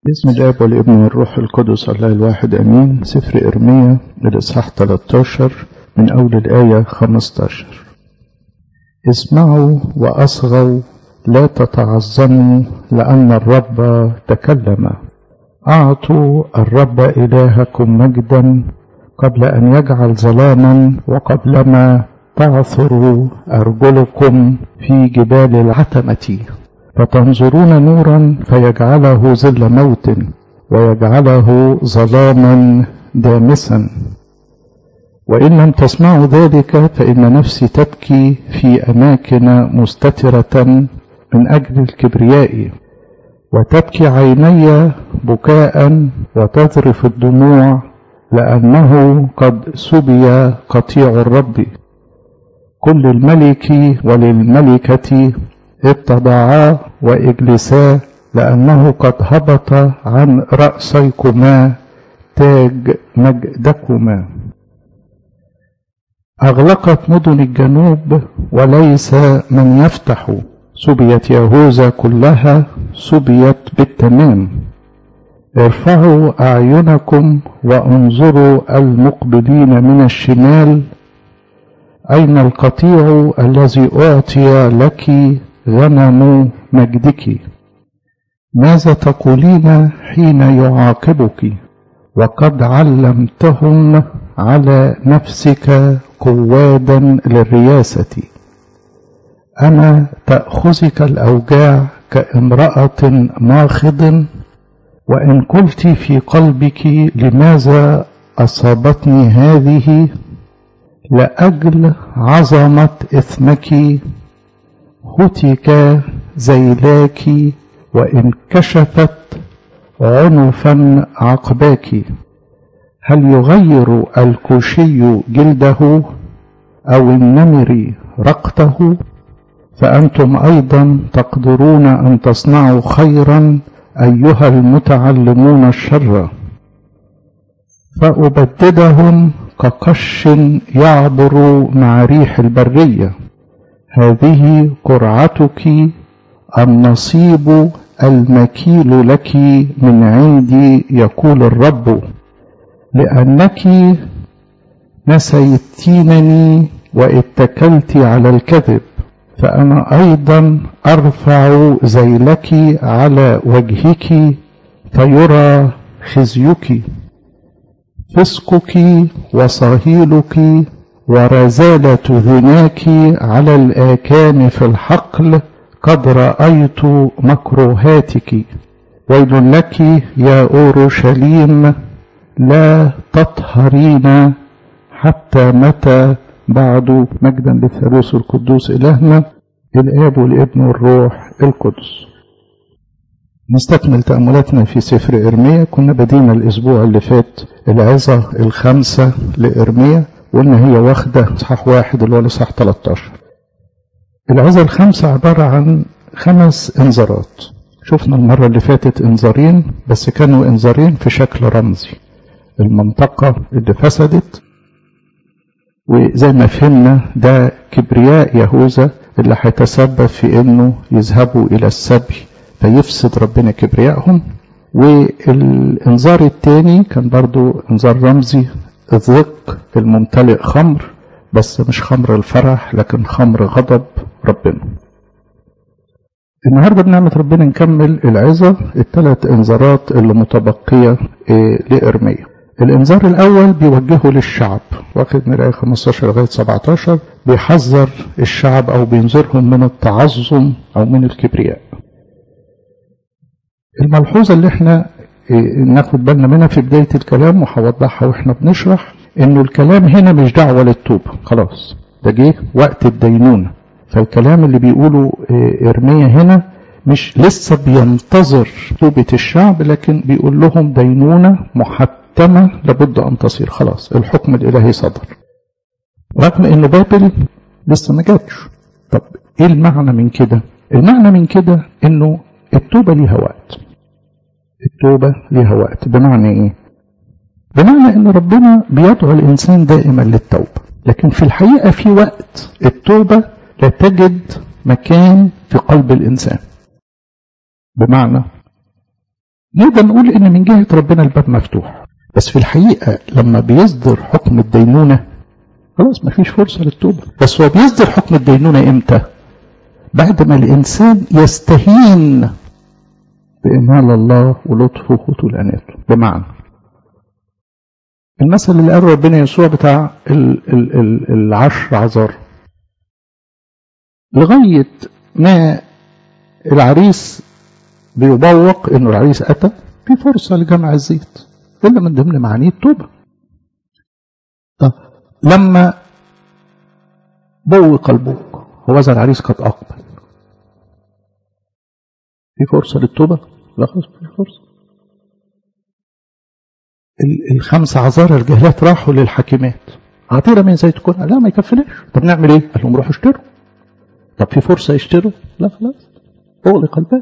باسم الاب والابن والروح القدس الله الواحد امين سفر ارميا الاصحاح 13 من اول الايه 15 اسمعوا واصغوا لا تتعظموا لان الرب تكلم اعطوا الرب الهكم مجدا قبل ان يجعل ظلاما وقبلما تعثر ارجلكم في جبال العتمه فتنظرون نورا فيجعله ظل موت ويجعله ظلاما دامسا وان لم تسمعوا ذلك فان نفسي تبكي في اماكن مستتره من اجل الكبرياء وتبكي عيني بكاء وتذرف الدموع لانه قد سبي قطيع الرب كل الملك وللملكه اتضعا واجلسا لأنه قد هبط عن رأسيكما تاج مجدكما أغلقت مدن الجنوب وليس من يفتح سبيت يهوذا كلها سبيت بالتمام ارفعوا أعينكم وانظروا المقبلين من الشمال أين القطيع الذي أعطي لك غنم مجدك ماذا تقولين حين يعاقبك وقد علمتهم على نفسك قوادا للرياسة أما تأخذك الأوجاع كامرأة ماخض وإن قلت في قلبك لماذا أصابتني هذه لأجل عظمة إثمك هتك زيلاك وإن كشفت عنفا عقباك هل يغير الكوشي جلده أو النمر رقته فأنتم أيضا تقدرون أن تصنعوا خيرا أيها المتعلمون الشر فأبددهم كقش يعبر مع ريح البريه هذه قرعتك النصيب المكيل لك من عندي يقول الرب لأنك نسيتينني واتكلت على الكذب فأنا أيضا أرفع زيلك على وجهك فيرى خزيك فسقك وصهيلك ورزالة ذناك على الآكام في الحقل قد رأيت مكروهاتك ويل لك يا أورشليم لا تطهرين حتى متى بعد مجدا للثالوث القدوس إلهنا الآب والابن والروح القدس نستكمل تأملاتنا في سفر إرميا كنا بدينا الأسبوع اللي فات العظة الخمسة لإرميا وإن هي واخدة صح واحد اللي هو لصح 13 العظة الخمسة عبارة عن خمس انذارات شفنا المرة اللي فاتت انذارين بس كانوا انذارين في شكل رمزي المنطقة اللي فسدت وزي ما فهمنا ده كبرياء يهوذا اللي هيتسبب في انه يذهبوا الى السبي فيفسد ربنا كبريائهم والانذار الثاني كان برضو انذار رمزي الذق الممتلئ خمر بس مش خمر الفرح لكن خمر غضب ربنا النهارده بنعمة ربنا نكمل العظة الثلاث انذارات اللي متبقية لإرميا الانذار الأول بيوجهه للشعب واخد من الآية 15 لغاية 17 بيحذر الشعب أو بينذرهم من التعظم أو من الكبرياء الملحوظة اللي احنا ناخد بالنا منها في بداية الكلام وهوضحها واحنا بنشرح انه الكلام هنا مش دعوة للتوبة خلاص ده جه وقت الدينونة فالكلام اللي بيقوله ارميا هنا مش لسه بينتظر توبة الشعب لكن بيقول لهم دينونة محتمة لابد ان تصير خلاص الحكم الالهي صدر رغم ان بابل لسه ما جاتش طب ايه المعنى من كده المعنى من كده انه التوبة ليها وقت التوبة ليها وقت بمعنى ايه بمعنى ان ربنا بيدعو الانسان دائما للتوبة لكن في الحقيقة في وقت التوبة لا تجد مكان في قلب الانسان بمعنى نقدر نقول ان من جهة ربنا الباب مفتوح بس في الحقيقة لما بيصدر حكم الدينونة خلاص مفيش فرصة للتوبة بس هو بيصدر حكم الدينونة امتى بعد ما الانسان يستهين بإمهال الله ولطفه وطول أناته بمعنى المثل اللي قال ربنا يسوع بتاع ال ال ال العشر عذار لغاية ما العريس بيبوق انه العريس اتى في فرصة لجمع الزيت الا من ضمن معانيه التوبة طب لما بوق البوق هو ذا العريس قد اقبل في فرصة للتوبة لا خلاص في فرصة الخمسة عذارى الجهلات راحوا للحاكمات عطينا من زيت كنا لا ما يكفناش طب نعمل ايه قال لهم روحوا اشتروا طب في فرصة يشتروا لا خلاص اغلق الباب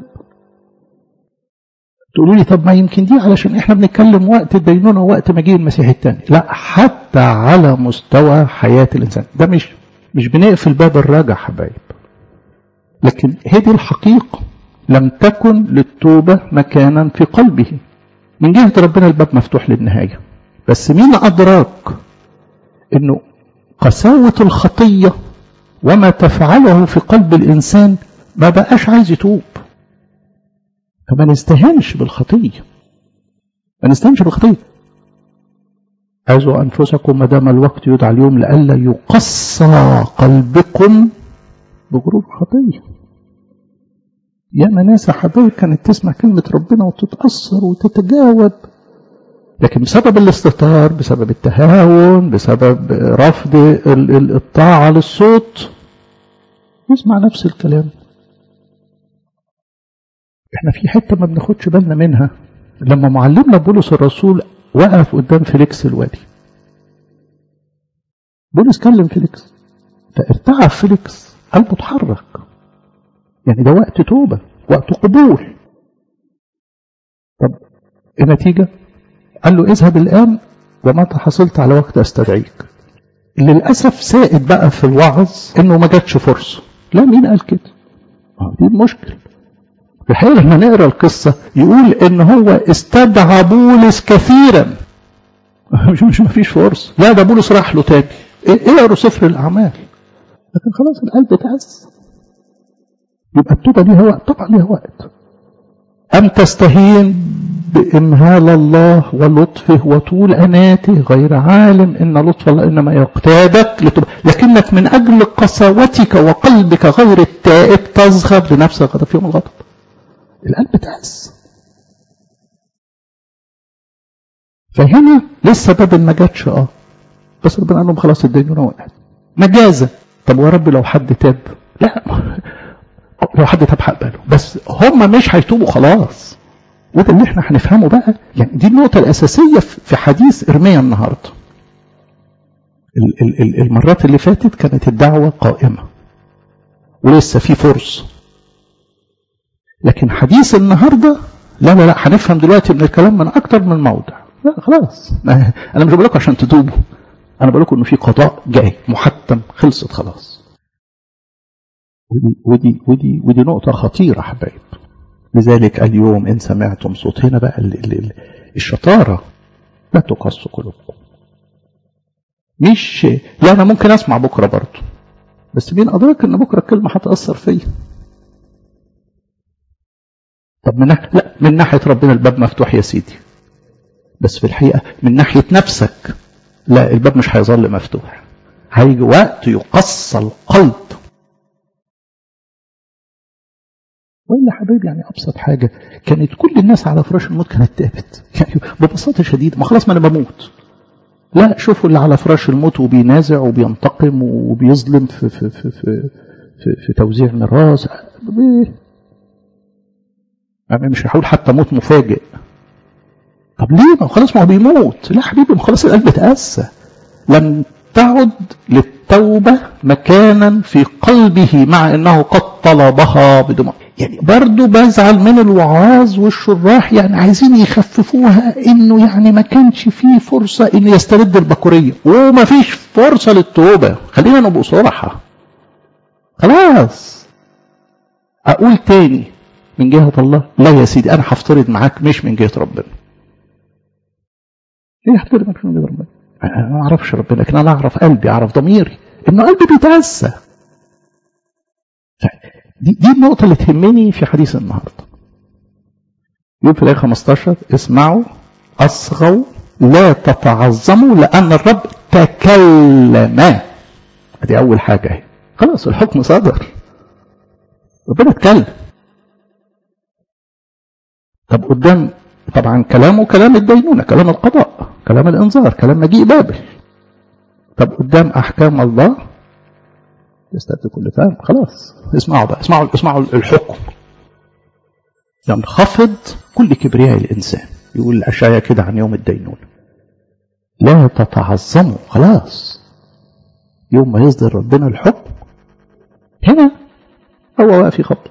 تقولوا لي طب ما يمكن دي علشان احنا بنتكلم وقت الدينونة وقت مجيء المسيح الثاني لا حتى على مستوى حياة الإنسان ده مش مش بنقفل باب الراجع حبايب لكن هذه الحقيقة لم تكن للتوبة مكانا في قلبه من جهة ربنا الباب مفتوح للنهاية بس مين أدراك أنه قساوة الخطية وما تفعله في قلب الإنسان ما بقاش عايز يتوب فما نستهنش بالخطية ما نستهنش بالخطية أعزوا أنفسكم ما دام الوقت يدعى اليوم لئلا يقصى قلبكم بجروب خطيه ياما ناس حبايب كانت تسمع كلمة ربنا وتتأثر وتتجاوب لكن بسبب الاستهتار بسبب التهاون بسبب رفض الطاعة للصوت يسمع نفس الكلام احنا في حتة ما بناخدش بالنا منها لما معلمنا بولس الرسول وقف قدام فيليكس الوادي بولس كلم فيليكس فارتعب فيليكس قلبه اتحرك يعني ده وقت توبة وقت قبول طب النتيجة قال له اذهب الآن ومتى حصلت على وقت استدعيك للأسف سائد بقى في الوعظ انه ما جاتش فرصة لا مين قال كده دي المشكلة في الحقيقة لما نقرا القصة يقول ان هو استدعى بولس كثيرا مش مش ما فيش فرصة لا ده بولس راح له تاني اقروا سفر الأعمال لكن خلاص القلب اتعز يبقى التوبة ليها وقت طبعا ليها وقت أم تستهين بإمهال الله ولطفه وطول أناته غير عالم إن لطف الله إنما يقتادك لتوب لكنك من أجل قساوتك وقلبك غير التائب تزغب لنفسك غضب في يوم الغضب القلب تعز فهنا لسه باب ما جاتش اه بس ربنا قال لهم خلاص الدينونه وقعت مجازا طب يا رب لو حد تاب لا لو حد تاب هقبله بس هم مش هيتوبوا خلاص وده اللي احنا هنفهمه بقى يعني دي النقطة الأساسية في حديث إرميا النهاردة المرات اللي فاتت كانت الدعوة قائمة ولسه في فرصة لكن حديث النهاردة لا لا لا هنفهم دلوقتي من الكلام من أكتر من موضع لا خلاص أنا مش بقول لكم عشان تتوبوا أنا بقول لكم إنه في قضاء جاي محتم خلصت خلاص ودي ودي ودي ودي نقطة خطيرة حبايب لذلك اليوم إن سمعتم صوت هنا بقى ال ال ال الشطارة لا تقص قلوبكم مش لا أنا ممكن أسمع بكرة برضه بس مين أدرك إن بكرة الكلمة هتأثر فيا طب من ناحية لا من ناحية ربنا الباب مفتوح يا سيدي بس في الحقيقة من ناحية نفسك لا الباب مش هيظل مفتوح هيجي وقت يقص القلب وإلا حبايبي يعني أبسط حاجة كانت كل الناس على فراش الموت كانت تابت يعني ببساطة شديدة ما خلاص ما أنا بموت لا شوفوا اللي على فراش الموت وبينازع وبينتقم وبيظلم في في في في, في, في توزيع ميراث يعني مش هقول حتى موت مفاجئ طب ليه ما خلاص ما هو بيموت لا حبيبي ما خلاص القلب اتأسى لم تعد للتوبة مكانا في قلبه مع انه قد طلبها بدموع يعني برضه بزعل من الوعاظ والشراح يعني عايزين يخففوها انه يعني ما كانش فيه فرصة انه يسترد البكورية وما فيش فرصة للتوبة خلينا نبقى صراحة خلاص اقول تاني من جهة الله لا يا سيدي أنا هفترض معاك مش من جهة ربنا ليه هفترض معاك من جهة ربنا أنا ما أعرفش ربنا لكن أنا أعرف قلبي أعرف ضميري إنه قلبي بيتأذى دي, دي النقطة اللي تهمني في حديث النهاردة يقول في الآية 15 اسمعوا أصغوا لا تتعظموا لأن الرب تكلم دي أول حاجة اهي خلاص الحكم صدر ربنا اتكلم طب قدام طبعا كلامه كلام الدينونة كلام القضاء كلام الإنذار كلام مجيء بابل طب قدام أحكام الله يستبدل كل فهم خلاص اسمعوا بقى اسمعوا اسمعوا الحكم ينخفض كل كبرياء الإنسان يقول الأشعياء كده عن يوم الدينونة لا تتعظموا خلاص يوم ما يصدر ربنا الحكم هنا هو واقف يخبط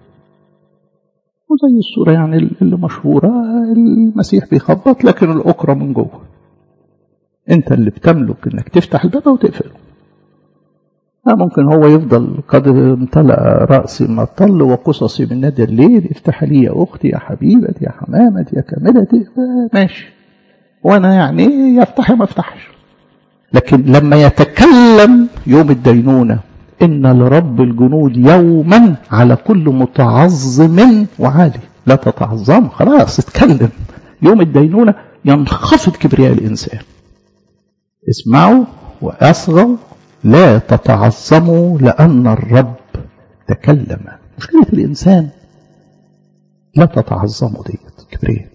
وزي الصورة يعني اللي مشهورة المسيح بيخبط لكن الأكرة من جوه انت اللي بتملك انك تفتح الباب وتقفله ممكن هو يفضل قد امتلأ رأسي من الطل وقصصي من نادي الليل افتح لي يا أختي يا حبيبتي يا حمامتي يا كاملتي ماشي وأنا يعني يفتح ما افتحش لكن لما يتكلم يوم الدينونة إن لرب الجنود يوما على كل متعظم وعالي لا تتعظم خلاص اتكلم يوم الدينونة ينخفض كبرياء الإنسان اسمعوا وأصغوا لا تتعظموا لأن الرب تكلم مشكلة الإنسان لا تتعظموا ديت كبرياء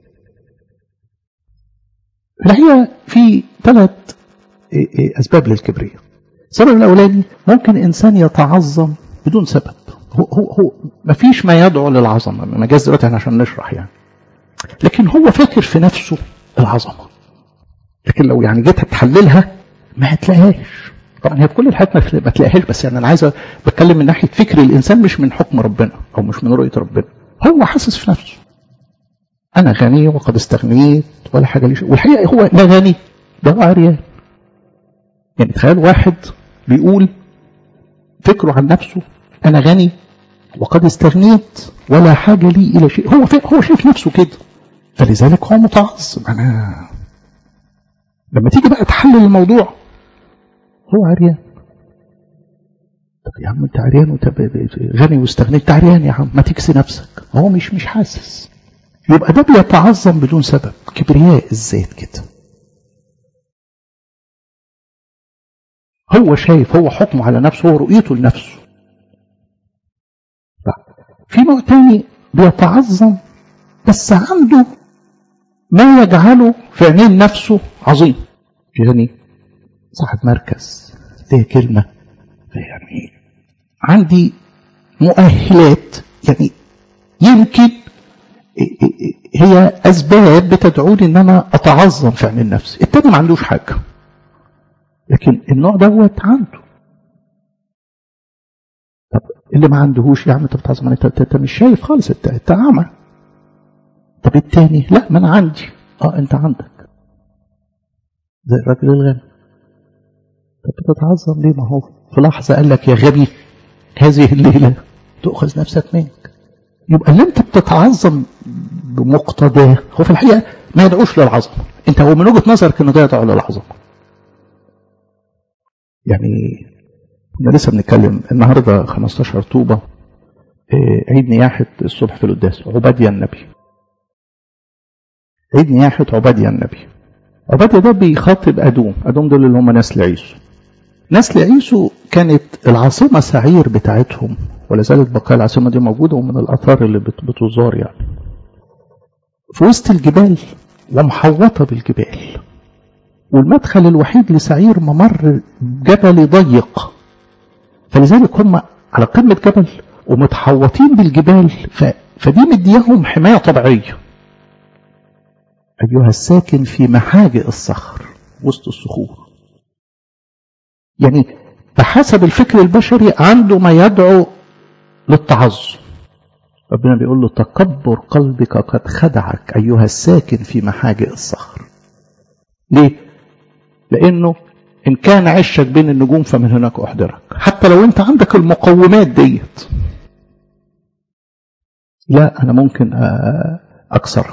الحقيقة في ثلاث أسباب للكبرياء السبب الأولاني ممكن إنسان يتعظم بدون سبب هو هو هو ما فيش ما يدعو للعظمة ما جاز دلوقتي عشان نشرح يعني لكن هو فاكر في نفسه العظمة لكن لو يعني جيت هتحللها ما هتلاقيهاش طبعا هي بكل الحالات ما تلاقيهاش بس يعني انا عايز بتكلم من ناحيه فكر الانسان مش من حكم ربنا او مش من رؤيه ربنا هو حاسس في نفسه انا غني وقد استغنيت ولا حاجه ليش والحقيقه هو لا غني ده هو عريان يعني تخيل واحد بيقول فكره عن نفسه انا غني وقد استغنيت ولا حاجه لي الى شيء هو هو شايف نفسه كده فلذلك هو متعظم انا لما تيجي بقى تحلل الموضوع هو عريان طب يا عم انت عريان وانت غني واستغنيت انت عريان يا عم ما تكسي نفسك هو مش مش حاسس يبقى ده بيتعظم بدون سبب كبرياء الذات كده هو شايف هو حكمه على نفسه هو رؤيته لنفسه في نوع تاني بيتعظم بس عنده ما يجعله في عينين نفسه عظيم يعني صاحب مركز ليه كلمة يعني عندي مؤهلات يعني يمكن هي أسباب بتدعوني إن أنا أتعظم في عين نفسي التاني ما عندوش حاجة لكن النوع دوت عنده طب اللي ما عندهوش يا عم انت بتعظم انت, انت مش شايف خالص انت انت اعمى طب التاني لا ما انا عندي اه انت عندك زي الراجل الغني طب بتتعظم ليه ما هو في لحظة قال لك يا غبي هذه الليلة تؤخذ نفسك منك يبقى اللي انت بتتعظم بمقتضاه هو في الحقيقة ما يدعوش للعظمة انت هو من وجهة نظرك انه ده يدعو للعظمة يعني كنا لسه بنتكلم النهارده 15 طوبة عيد نياحة الصبح في القداس عبادية النبي عيد نياحة عبادية النبي عبادية ده بيخاطب أدوم أدوم دول اللي هم نسل عيسو نسل عيسو كانت العاصمة سعير بتاعتهم ولا زالت بقايا العاصمة دي موجودة ومن الآثار اللي بتزار يعني في وسط الجبال ومحوطة بالجبال والمدخل الوحيد لسعير ممر جبلي ضيق فلذلك هم على قمة جبل ومتحوطين بالجبال ف... فدي مديهم حماية طبيعية أيها الساكن في محاجئ الصخر وسط الصخور يعني بحسب الفكر البشري عنده ما يدعو للتعظم ربنا بيقول له تكبر قلبك قد خدعك أيها الساكن في محاجئ الصخر ليه؟ لأنه إن كان عشك بين النجوم فمن هناك أحضرك حتى لو أنت عندك المقومات ديت لا انا ممكن اكسرها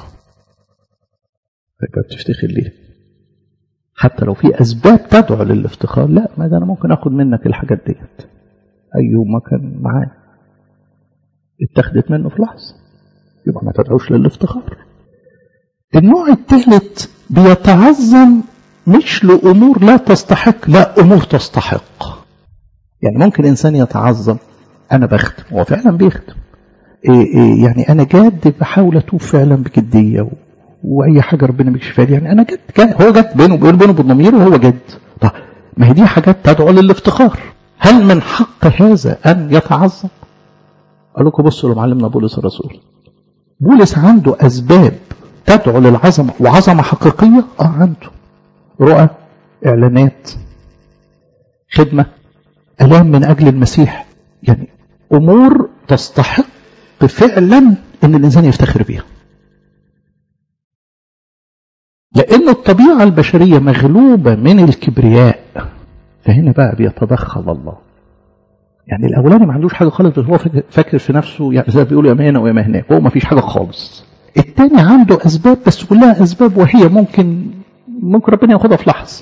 فكرة بتفتخر ليه حتى لو في اسباب تدعو للافتخار لا ما ده انا ممكن اخد منك الحاجات ديت ايوب ما كان معاه اتخذت منه في لحظه يبقى ما تدعوش للافتخار النوع الثالث بيتعظم مش لامور لا تستحق لا امور تستحق يعني ممكن انسان يتعظم انا بخدم هو فعلا بيخدم إيه إيه يعني انا جاد بحاول اتوب فعلا بجديه و... واي حاجه ربنا بيكشفها لي يعني انا جد, جد هو جد بينه وبينه بينه بالضمير وهو جد طب ما هي دي حاجات تدعو للافتخار هل من حق هذا ان يتعظم قال لكم بصوا لمعلمنا بولس الرسول بولس عنده اسباب تدعو للعظمه وعظمه حقيقيه اه عنده رؤى اعلانات خدمه الام من اجل المسيح يعني امور تستحق فعلا ان الانسان يفتخر بيها لأن الطبيعة البشرية مغلوبة من الكبرياء فهنا بقى بيتدخل الله يعني الأولاني ما عندوش حاجة خالص بس هو فاكر في نفسه يعني زي ما بيقولوا يا هنا ويا هناك هو ما فيش حاجة خالص التاني عنده أسباب بس كلها أسباب وهي ممكن ممكن ربنا ياخدها في لحظة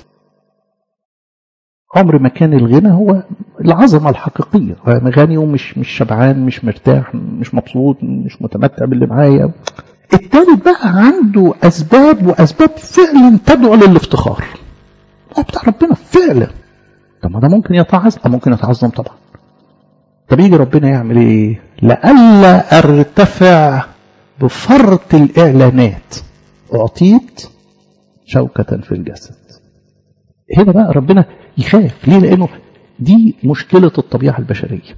عمر ما كان الغنى هو العظمة الحقيقية غني ومش مش شبعان مش مرتاح مش مبسوط مش متمتع باللي معايا التالت بقى عنده أسباب وأسباب فعلا تدعو للافتخار بتاع ربنا فعلا طب ما ده ممكن يتعظم ممكن يتعظم طبعا طب يجي ربنا يعمل ايه لئلا ارتفع بفرط الإعلانات أعطيت شوكة في الجسد هنا بقى ربنا يخاف ليه لأنه دي مشكلة الطبيعة البشرية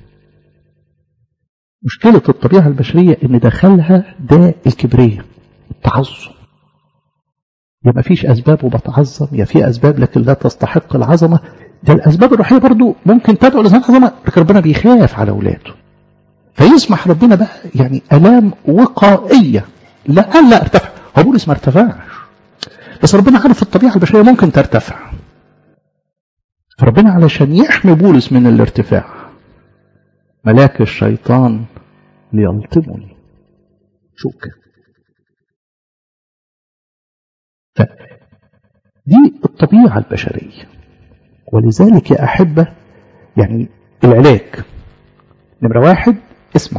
مشكلة الطبيعة البشرية إن دخلها ده الكبرية التعظم يا ما فيش أسباب وبتعظم يا في أسباب لكن لا تستحق العظمة ده الأسباب الروحية برضو ممكن تدعو لذات العظمة لكن ربنا بيخاف على أولاده فيسمح ربنا بقى يعني ألام وقائية لألا ارتفع هو بولس ما ارتفعش بس ربنا عارف الطبيعة البشرية ممكن ترتفع فربنا علشان يحمي بولس من الارتفاع ملاك الشيطان ليلطمني شوكة دي الطبيعة البشرية ولذلك يا أحبة يعني العلاج نمرة واحد اسمع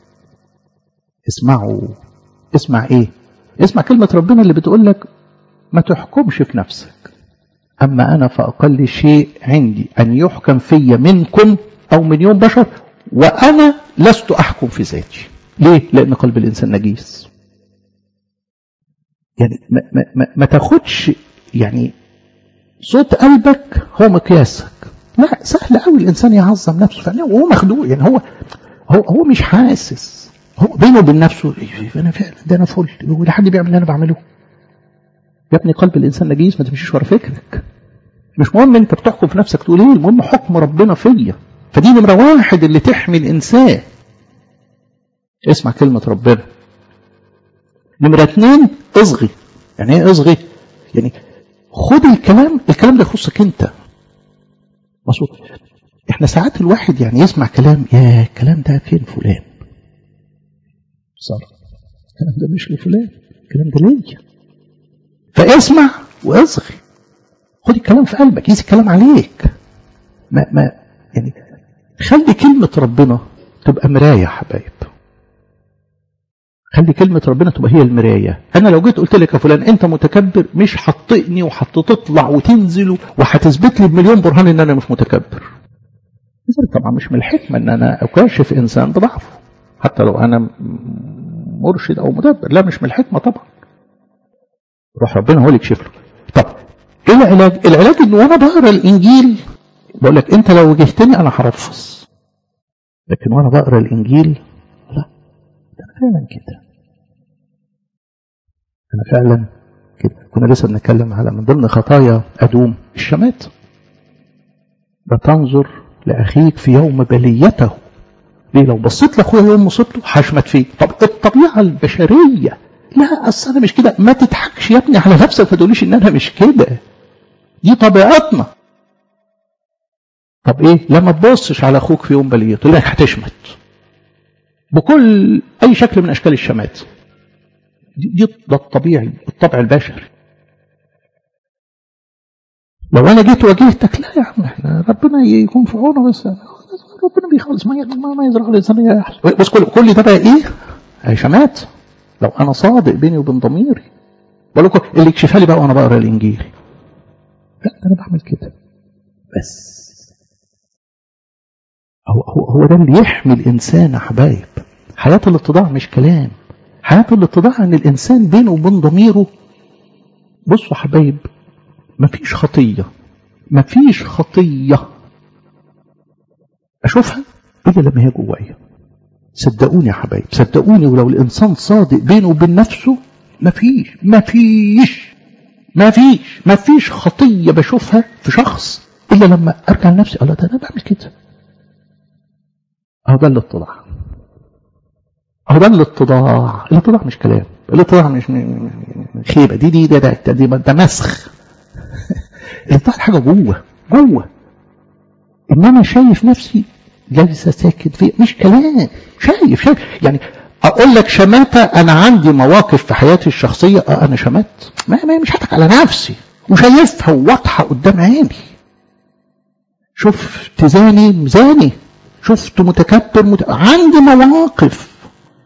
اسمعوا اسمع ايه اسمع كلمة ربنا اللي بتقول لك ما تحكمش في نفسك أما أنا فأقل شيء عندي أن يحكم في منكم أو من يوم بشر وأنا لست أحكم في ذاتي ليه؟ لأن قلب الإنسان نجيس يعني ما, ما, ما, ما تاخدش يعني صوت قلبك هو مقياسك لا سهل قوي الإنسان يعظم نفسه فعلا وهو مخدوع يعني هو هو هو مش حاسس هو بينه وبين نفسه انا فعلا ده انا فل ولا حد بيعمل اللي انا بعمله يا ابني قلب الانسان نجيس ما تمشيش ورا فكرك مش مهم انت بتحكم في نفسك تقول ايه المهم حكم ربنا فيا فدي نمرة واحد اللي تحمي الإنسان اسمع كلمة ربنا نمرة اتنين اصغي يعني ايه اصغي يعني خد الكلام الكلام ده يخصك انت مظبوط احنا ساعات الواحد يعني يسمع كلام يا الكلام ده فين فلان صار الكلام ده مش لفلان الكلام ده ليا فاسمع واصغي خد الكلام في قلبك قيس الكلام عليك ما ما يعني خلي كلمة ربنا تبقى مراية يا حبايب خلي كلمة ربنا تبقى هي المراية أنا لو جيت قلت لك يا فلان أنت متكبر مش هتطقني وهتطلع وتنزل وهتثبت لي بمليون برهان إن أنا مش متكبر طبعا مش من الحكمة إن أنا أكاشف إنسان بضعفه حتى لو أنا مرشد أو مدبر لا مش من الحكمة طبعا روح ربنا هو اللي يكشف له طب ايه العلاج؟ العلاج ان وانا بقرا الانجيل بقول لك انت لو واجهتني انا هرفص لكن وانا بقرا الانجيل لا ده انا فعلا كده انا فعلا كده كنا لسه بنتكلم على من ضمن خطايا ادوم الشمات بتنظر لاخيك في يوم بليته ليه لو بصيت لاخويا يوم مصيبته هشمت فيه طب الطبيعه البشريه لا اصل انا مش كده ما تضحكش يا ابني على نفسك ما تقوليش ان انا مش كده دي طبيعتنا طب ايه لما تبصش على اخوك في يوم بليه تقول لك هتشمت بكل اي شكل من اشكال الشمات دي دي ده الطبيعي الطبع البشري لو انا جيت واجهتك لا يا عم احنا ربنا يكون في عونه بس ربنا بيخلص ما ما, ما يزرع الانسان يحصل بس كل كل ده بقى ايه؟ هشامات لو انا صادق بيني وبين ضميري بقول لكم اللي يكشفها لي بقى وانا بقرا الانجيل لا انا بعمل كده بس هو هو هو ده اللي يحمي الانسان يا حبايب حياه الاتضاع مش كلام حياه الاتضاع ان الانسان بينه وبين ضميره بصوا حبايب مفيش خطيه مفيش خطيه اشوفها الا لما هي جوايا صدقوني يا حبايب صدقوني ولو الانسان صادق بينه وبين نفسه مفيش مفيش مفيش مفيش خطيه بشوفها في شخص الا لما ارجع لنفسي الله ده انا بعمل كده اهو ده الاتضاع اهو ده الاتضاع الاتضاع مش كلام الاتضاع مش خيبه دي دي ده ده, ده, ده مسخ الاتضاع حاجه جوه جوه ان انا شايف نفسي ليس ساكت فيه مش كلام شايف شايف يعني اقول لك شماتة انا عندي مواقف في حياتي الشخصية اه انا شمات ما, ما مش هضحك على نفسي وشايفها واضحة قدام عيني شفت زاني مزاني شفت متكبر مت... عندي مواقف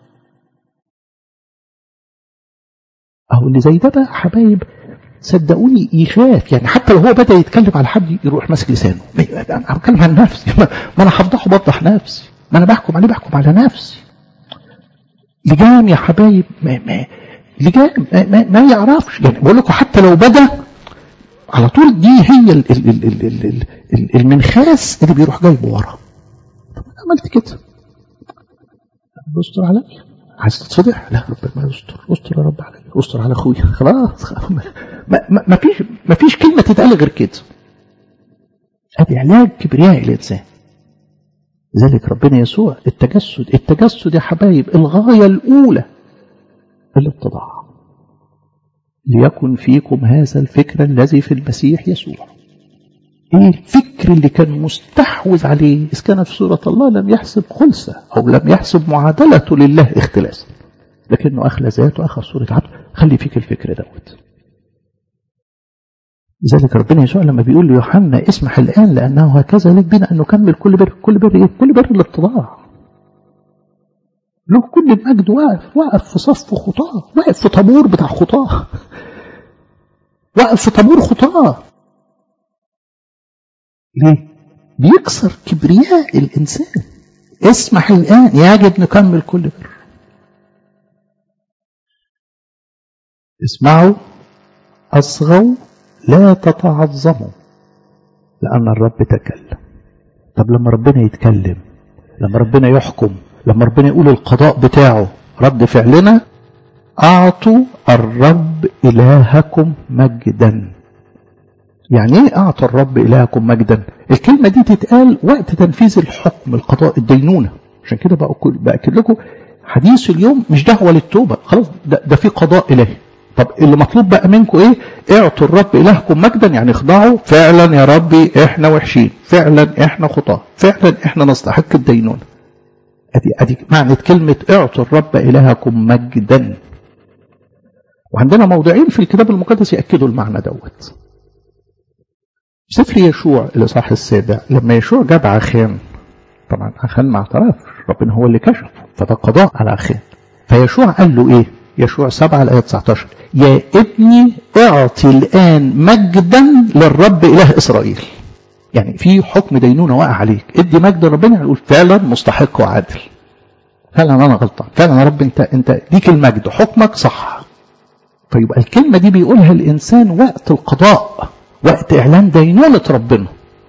اهو اللي زي ده بقى حبايب صدقوني يخاف يعني حتى لو هو بدا يتكلم على حد يروح ماسك لسانه انا بتكلم عن نفسي ما انا هفضحه بفضح نفسي ما انا بحكم عليه بحكم على نفسي لجام يا حبايب ما ما لجام ما, ما, ما يعرفش يعني بقول لكم حتى لو بدا على طول دي هي ال ال ال ال ال ال المنخاس اللي بيروح جايبه ورا طب انا عملت كده بستر عليا عايز تتفضح لا ربنا يستر استر يا رب عليا استر على اخويا خلاص ما, ما, ما فيش ما فيش كلمه تتقال غير كده ادي علاج كبرياء الانسان ذلك ربنا يسوع التجسد التجسد يا حبايب الغايه الاولى الاتضاع ليكن فيكم هذا الفكر الذي في المسيح يسوع ايه الفكر اللي كان مستحوذ عليه اذ كان في صوره الله لم يحسب خلسه او لم يحسب معادلته لله اختلاسا لكنه اخلى ذاته اخذ صوره عبد خلي فيك الفكر دوت لذلك ربنا يسوع لما بيقول ليوحنا اسمح الان لانه هكذا لك بنا ان نكمل كل بر كل بر ايه كل بر الاتضاع له كل المجد واقف واقف في صف خطاه واقف في طابور بتاع خطاه واقف في طابور خطاه ليه بيكسر كبرياء الانسان اسمح الان يجب نكمل كل بر اسمعوا اصغوا لا تتعظموا لأن الرب تكلم طب لما ربنا يتكلم لما ربنا يحكم لما ربنا يقول القضاء بتاعه رد فعلنا أعطوا الرب إلهكم مجدا يعني ايه أعطى الرب إلهكم مجدا الكلمة دي تتقال وقت تنفيذ الحكم القضاء الدينونة عشان كده بأكد لكم حديث اليوم مش دعوة للتوبة خلاص ده, ده في قضاء إلهي طب اللي مطلوب بقى منكم ايه اعطوا الرب الهكم مجدا يعني اخضعوا فعلا يا ربي احنا وحشين فعلا احنا خطاه فعلا احنا نستحق الدينونة ادي ادي معنى كلمة اعطوا الرب الهكم مجدا وعندنا موضعين في الكتاب المقدس يأكدوا المعنى دوت سفر يشوع الاصحاح السابع لما يشوع جاب عخان طبعا عخان ما اعترفش ربنا هو اللي كشفه فده قضاء على عخان فيشوع قال له ايه يشوع 7 الآية 19 يا ابني اعطي الآن مجدا للرب إله إسرائيل يعني في حكم دينونة واقع عليك ادي مجد لربنا يقول فعلا مستحق وعادل فعلا أنا غلطان فعلا يا رب أنت أنت ليك المجد حكمك صح فيبقى الكلمة دي بيقولها الإنسان وقت القضاء وقت إعلان دينونة ربنا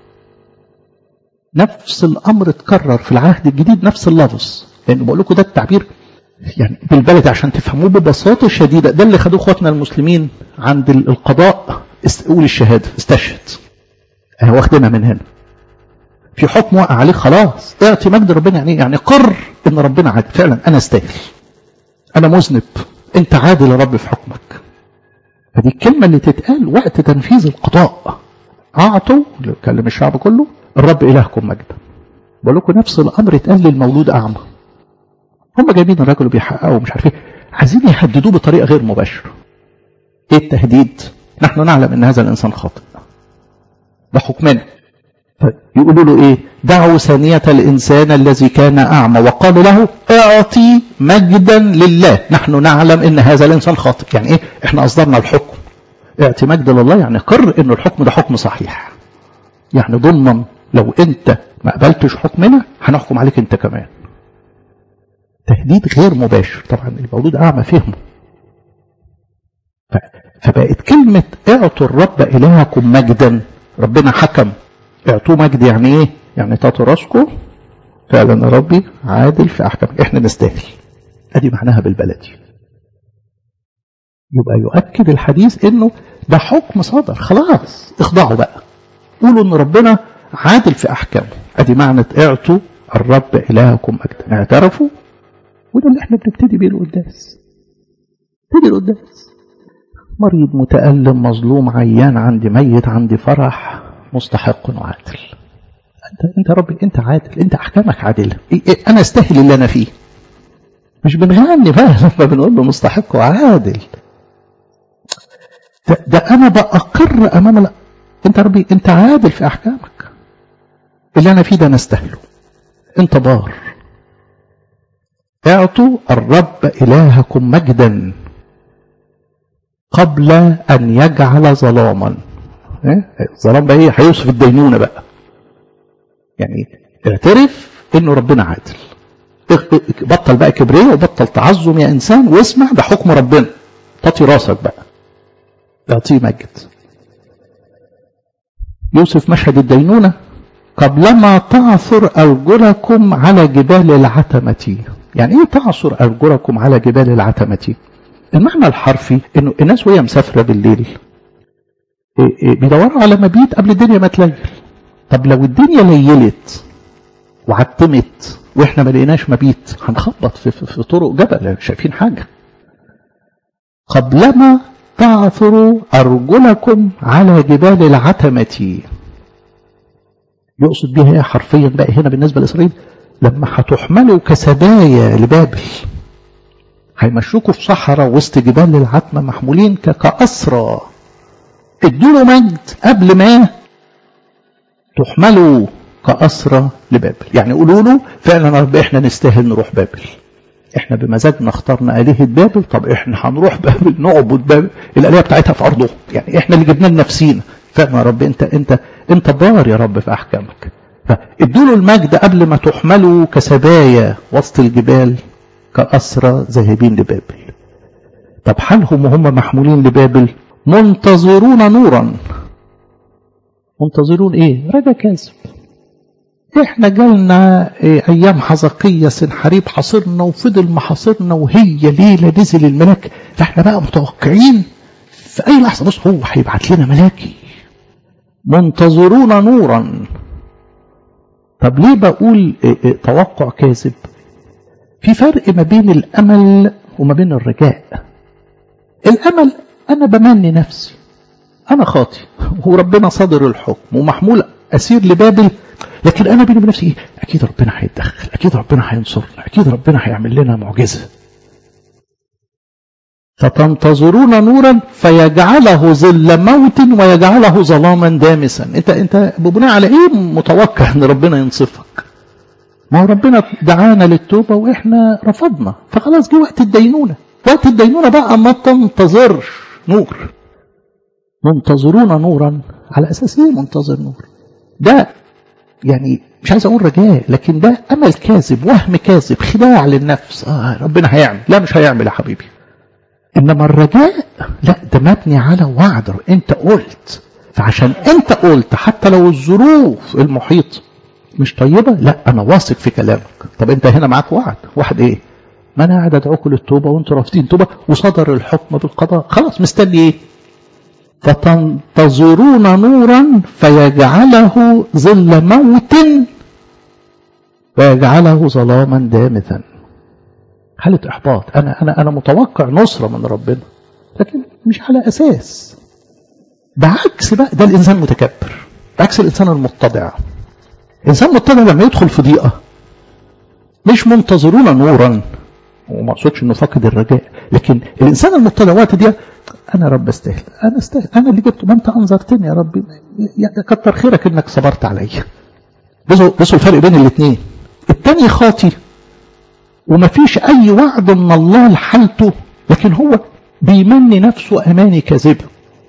نفس الأمر اتكرر في العهد الجديد نفس اللفظ لأن بقول لكم ده التعبير يعني بالبلد عشان تفهموه ببساطة شديدة ده اللي خدوه اخواتنا المسلمين عند القضاء قول الشهادة استشهد انا واخدينها من هنا في حكم وقع عليه خلاص اعطي مجد ربنا يعني يعني قر ان ربنا عادل فعلا انا استاهل انا مذنب انت عادل يا رب في حكمك فدي الكلمة اللي تتقال وقت تنفيذ القضاء اعطوا كلم الشعب كله الرب الهكم مجدا بقول لكم نفس الامر اتقال للمولود اعمى هم جايبين الراجل وبيحققوا مش عارف ايه عايزين يهددوه بطريقه غير مباشره ايه التهديد نحن نعلم ان هذا الانسان خاطئ ده حكمنا طيب يقولوا له ايه دعوا ثانية الانسان الذي كان اعمى وقالوا له اعطي مجدا لله نحن نعلم ان هذا الانسان خاطئ يعني ايه احنا اصدرنا الحكم اعطي مجد لله يعني قر ان الحكم ده حكم صحيح يعني ضمن لو انت ما قبلتش حكمنا هنحكم عليك انت كمان تهديد غير مباشر طبعا المولود اعمى فهمه فبقت كلمة اعطوا الرب الهكم مجدا ربنا حكم اعطوه مجد يعني ايه يعني تعطوا راسكم فعلا يا ربي عادل في احكامك احنا نستاهل ادي معناها بالبلدي يبقى يؤكد الحديث انه ده حكم صدر خلاص اخضعوا بقى قولوا ان ربنا عادل في احكامه ادي معنى اعطوا الرب الهكم مجدا اعترفوا وده اللي احنا بنبتدي بيه القداس نبتدي القداس مريض متألم مظلوم عيان عندي ميت عندي فرح مستحق وعادل انت انت ربي انت عادل انت احكامك عادله إيه إيه انا استاهل اللي انا فيه مش بنغني بقى لما بنقول له مستحق وعادل ده, ده انا بأقر امام لا. انت ربي انت عادل في احكامك اللي انا فيه ده انا استاهله انت بار اعطوا الرب الهكم مجدا قبل ان يجعل ظلاما الظلام بقى ايه هيوصف الدينونه بقى يعني اعترف انه ربنا عادل بطل بقى كبرية وبطل تعظم يا انسان واسمع ده حكم ربنا تطي راسك بقى اعطيه مجد يوصف مشهد الدينونة قبلما تعثر أرجلكم على جبال العتمة يعني ايه تعثر أرجلكم على جبال العتمة المعنى الحرفي انه الناس وهي مسافرة بالليل بيدوروا على مبيت قبل الدنيا ما تليل طب لو الدنيا ليلت وعتمت واحنا ما لقيناش مبيت هنخبط في, في, في طرق جبل شايفين حاجة قبلما تعثروا أرجلكم على جبال العتمة يقصد بها حرفيا بقى هنا بالنسبة لإسرائيل لما هتحملوا كسبايا لبابل هيمشوكوا في صحراء وسط جبال العتمة محمولين كأسرى ادوا مجد قبل ما تحملوا كأسرى لبابل يعني قولوا له فعلا رب احنا نستاهل نروح بابل احنا بمزاجنا اخترنا آلهة بابل طب احنا هنروح بابل نعبد بابل الآلهة بتاعتها في أرضه يعني احنا اللي جبنا لنفسينا فعلا يا رب انت انت انت بار يا رب في احكامك فادوا له المجد قبل ما تحملوا كسبايا وسط الجبال كأسرى ذاهبين لبابل طب حالهم وهم محمولين لبابل منتظرون نورا منتظرون ايه رجا كاذب احنا جالنا إيه ايام حزقية سنحريب حاصرنا وفضل محاصرنا وهي ليلة نزل الملاك فاحنا بقى متوقعين في اي لحظة بص هو هيبعت لنا ملاكي منتظرون نورا طب ليه بقول إيه إيه توقع كاذب في فرق ما بين الامل وما بين الرجاء الامل انا بمني نفسي انا خاطي وربنا صادر الحكم ومحمول اسير لبابل لكن انا بيني بنفسي ايه اكيد ربنا هيتدخل اكيد ربنا هينصرنا اكيد ربنا هيعمل لنا معجزه فتنتظرون نورا فيجعله ظل موت ويجعله ظلاما دامسا انت انت بناء على ايه متوقع ان ربنا ينصفك ما هو ربنا دعانا للتوبة واحنا رفضنا فخلاص جه وقت الدينونة وقت الدينونة بقى ما تنتظرش نور منتظرون نورا على اساس ايه منتظر نور ده يعني مش عايز اقول رجاء لكن ده امل كاذب وهم كاذب خداع للنفس آه ربنا هيعمل لا مش هيعمل يا حبيبي انما الرجاء لا ده مبني على وعد انت قلت فعشان انت قلت حتى لو الظروف المحيطه مش طيبه لا انا واثق في كلامك طب انت هنا معاك وعد وعد ايه ما انا قاعد ادعوكم للتوبه وانتوا رافضين توبه وصدر الحكم بالقضاء خلاص مستني ايه فتنتظرون نورا فيجعله ظل موت ويجعله ظلاما دامثا حالة إحباط أنا أنا أنا متوقع نصرة من ربنا لكن مش على أساس بعكس بقى ده الإنسان متكبر بعكس الإنسان المتضع الإنسان المتضع لما يدخل في ضيقة مش منتظرون نورا وما اقصدش انه فاقد الرجاء لكن الانسان المتضع وقت دي انا رب استاهل انا استاهل انا اللي جبته ما انت انظرتني يا ربي يعني كتر خيرك انك صبرت عليا بصوا بصوا الفرق بين الاثنين الثاني خاطي وما فيش اي وعد من الله لحالته لكن هو بيمني نفسه اماني كاذبه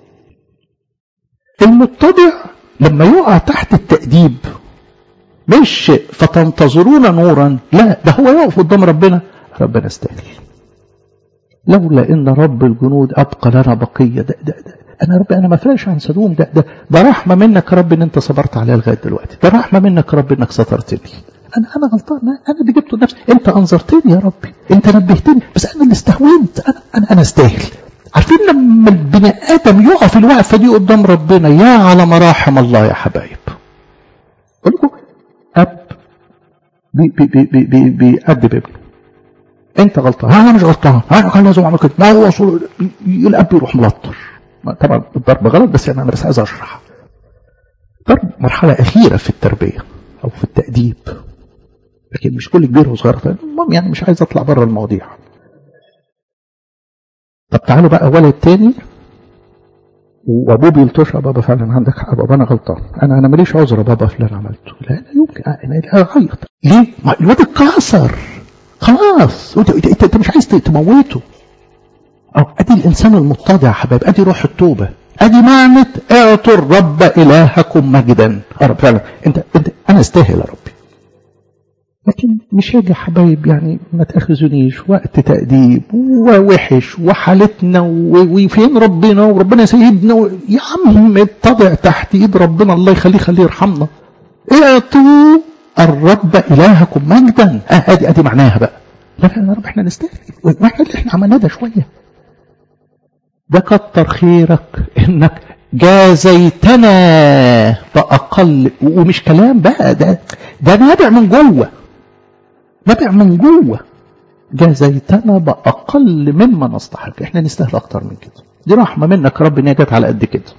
المتضع لما يقع تحت التأديب مش فتنتظرون نورا لا ده هو يقف قدام ربنا ربنا استاهل لولا ان رب الجنود ابقى لنا بقيه ده, ده, ده انا رب انا ما فرقش عن سدوم ده ده ده رحمه منك يا رب ان انت صبرت عليها لغايه دلوقتي ده رحمه منك يا رب انك سترتني انا انا غلطان انا اللي جبته لنفسي انت انظرتني يا ربي انت نبهتني بس انا اللي استهونت انا انا, أنا استاهل عارفين لما البني ادم يقف الوقفه دي قدام ربنا يا على مراحم الله يا حبايب اقول لكم اب بيأدب بي بي بي بي ابنه انت غلطان انا مش غلطان انا كان لازم اعمل كده ما هو صور الاب يروح ملطش طبعا الضرب غلط بس يعني انا بس عايز اشرح ضرب مرحله اخيره في التربيه او في التاديب لكن مش كل كبير وصغير المهم يعني مش عايز اطلع بره المواضيع طب تعالوا بقى ولد تاني وابوه بيلطش يا بابا فعلا عندك حق بابا انا غلطان انا انا ماليش عذر يا بابا في اللي انا عملته لا لا يمكن انا اعيط ليه؟ ما الواد اتكسر خلاص انت انت, انت مش عايز تموته أو ادي الانسان المتضع يا حبايب ادي روح التوبه ادي معنى اعطوا الرب الهكم مجدا يا رب فعلا انت انت انا استاهل يا ربي لكن مش هاجي يا حبايب يعني ما تاخذونيش وقت تأديب ووحش وحالتنا وفين ربنا وربنا سيدنا و... يا عم اتضع تحت ايد ربنا الله يخليه خليه يرحمنا اعطوا الرب الهكم مجدا اه ادي ادي معناها بقى لا لا يا رب احنا نستاهل واحنا اللي احنا عملناه ده شويه ده كتر خيرك انك جازيتنا بأقل ومش كلام بقى ده ده نابع من جوه نابع من جوه جازيتنا بأقل مما نستحق احنا نستاهل اكتر من كده دي رحمة منك رب ان هي جت على قد كده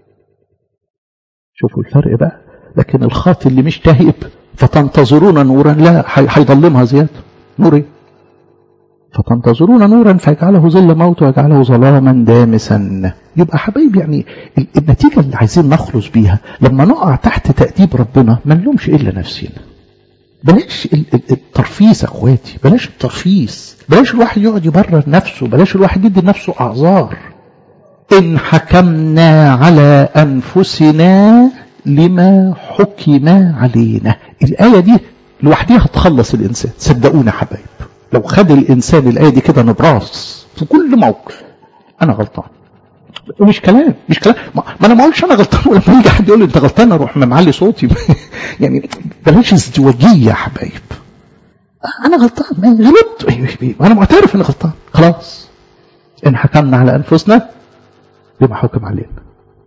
شوفوا الفرق بقى لكن الخاطي اللي مش تاهب فتنتظرون نورا لا هيضلمها زيادة نور ايه فتنتظرون نورا فيجعله ظل موت ويجعله ظلاما دامسا يبقى حبايب يعني النتيجة اللي عايزين نخلص بيها لما نقع تحت تأديب ربنا ما نلومش إلا نفسنا بلاش الترفيس يا اخواتي بلاش الترفيس بلاش الواحد يقعد يبرر نفسه بلاش الواحد يدي لنفسه اعذار ان حكمنا على انفسنا لما حكم علينا الايه دي لوحدها هتخلص الانسان صدقونا حبايب لو خد الانسان الايه دي كده نبراس في كل موقف انا غلطان مش كلام مش كلام ما انا ما اقولش انا غلطان ولما يجي حد يقول لي انت غلطان اروح معلي صوتي يعني بلاش ازدواجيه يا حبايب انا غلطان ما غلطت انا معترف اني غلطان خلاص ان حكمنا على انفسنا بما حكم علينا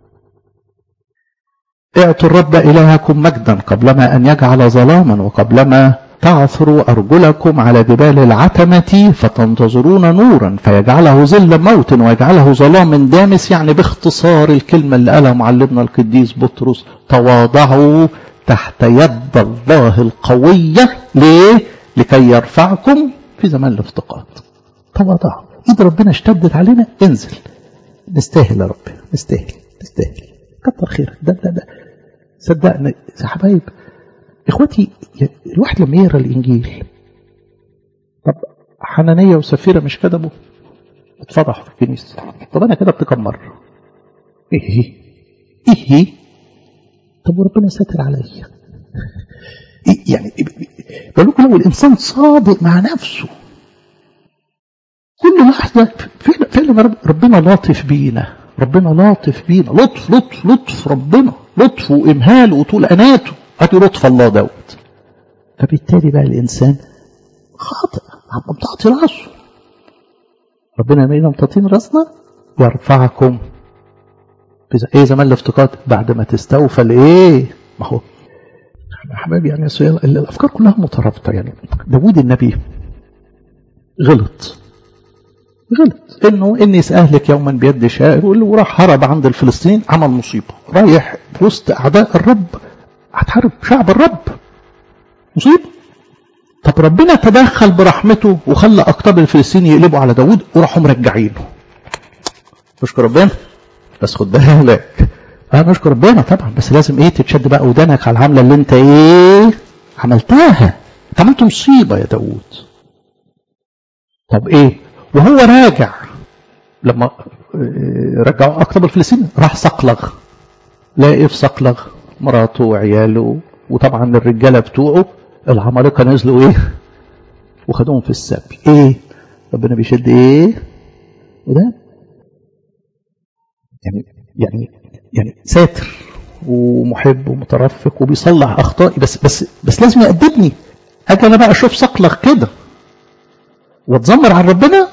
اعطوا الرب الهكم مجدا قبلما ان يجعل ظلاما وقبلما تعثروا أرجلكم على جبال العتمة فتنتظرون نورا فيجعله ظل موت ويجعله ظلام دامس يعني باختصار الكلمة اللي قالها معلمنا القديس بطرس تواضعوا تحت يد الله القوية ليه؟ لكي يرفعكم في زمان الافتقاد تواضعوا ايد ربنا اشتدت علينا انزل نستاهل يا رب نستاهل نستاهل كتر خيرك ده ده ده صدقني يا حبايب اخواتي الواحد لما يقرا الانجيل طب حنانيه وسفيره مش كذبوا اتفضحوا في الكنيسه طب انا كده بتكم مره ايه ايه طب وربنا ساتر عليا إيه يعني بقول لكم لو الانسان صادق مع نفسه كل لحظه فعلا فعلا ربنا لاطف بينا ربنا لاطف بينا لطف لطف لطف ربنا لطف وامهال وطول اناته ادي لطف الله دوت فبالتالي بقى الانسان خاطئ عم تعطي راسه ربنا يمينا مطاطين راسنا يرفعكم ايه زمان الافتقاد بعد ما تستوفى الايه ما هو يا حبايبي يعني الافكار كلها مترابطه يعني داوود النبي غلط غلط انه اني ساهلك يوما بيد شاعر وراح هرب عند الفلسطينيين عمل مصيبه رايح وسط اعداء الرب هتحارب شعب الرب مصيبه طب ربنا تدخل برحمته وخلى اقطاب الفلسطيني يقلبوا على داود وراحوا مرجعينه نشكر ربنا بس خد بالك اه نشكر ربنا طبعا بس لازم ايه تتشد بقى ودانك على العمله اللي انت ايه عملتها انت عملت مصيبه يا داود طب ايه وهو راجع لما رجعوا اقطاب الفلسطيني راح صقلغ لاقي في صقلغ مراته وعياله وطبعا الرجاله بتوعه العمالقه نزلوا ايه وخدوهم في السبي ايه ربنا بيشد ايه وده يعني يعني يعني ساتر ومحب ومترفق وبيصلح اخطائي بس بس بس لازم يأدبني اجي انا بقى اشوف صقلغ كده واتذمر على ربنا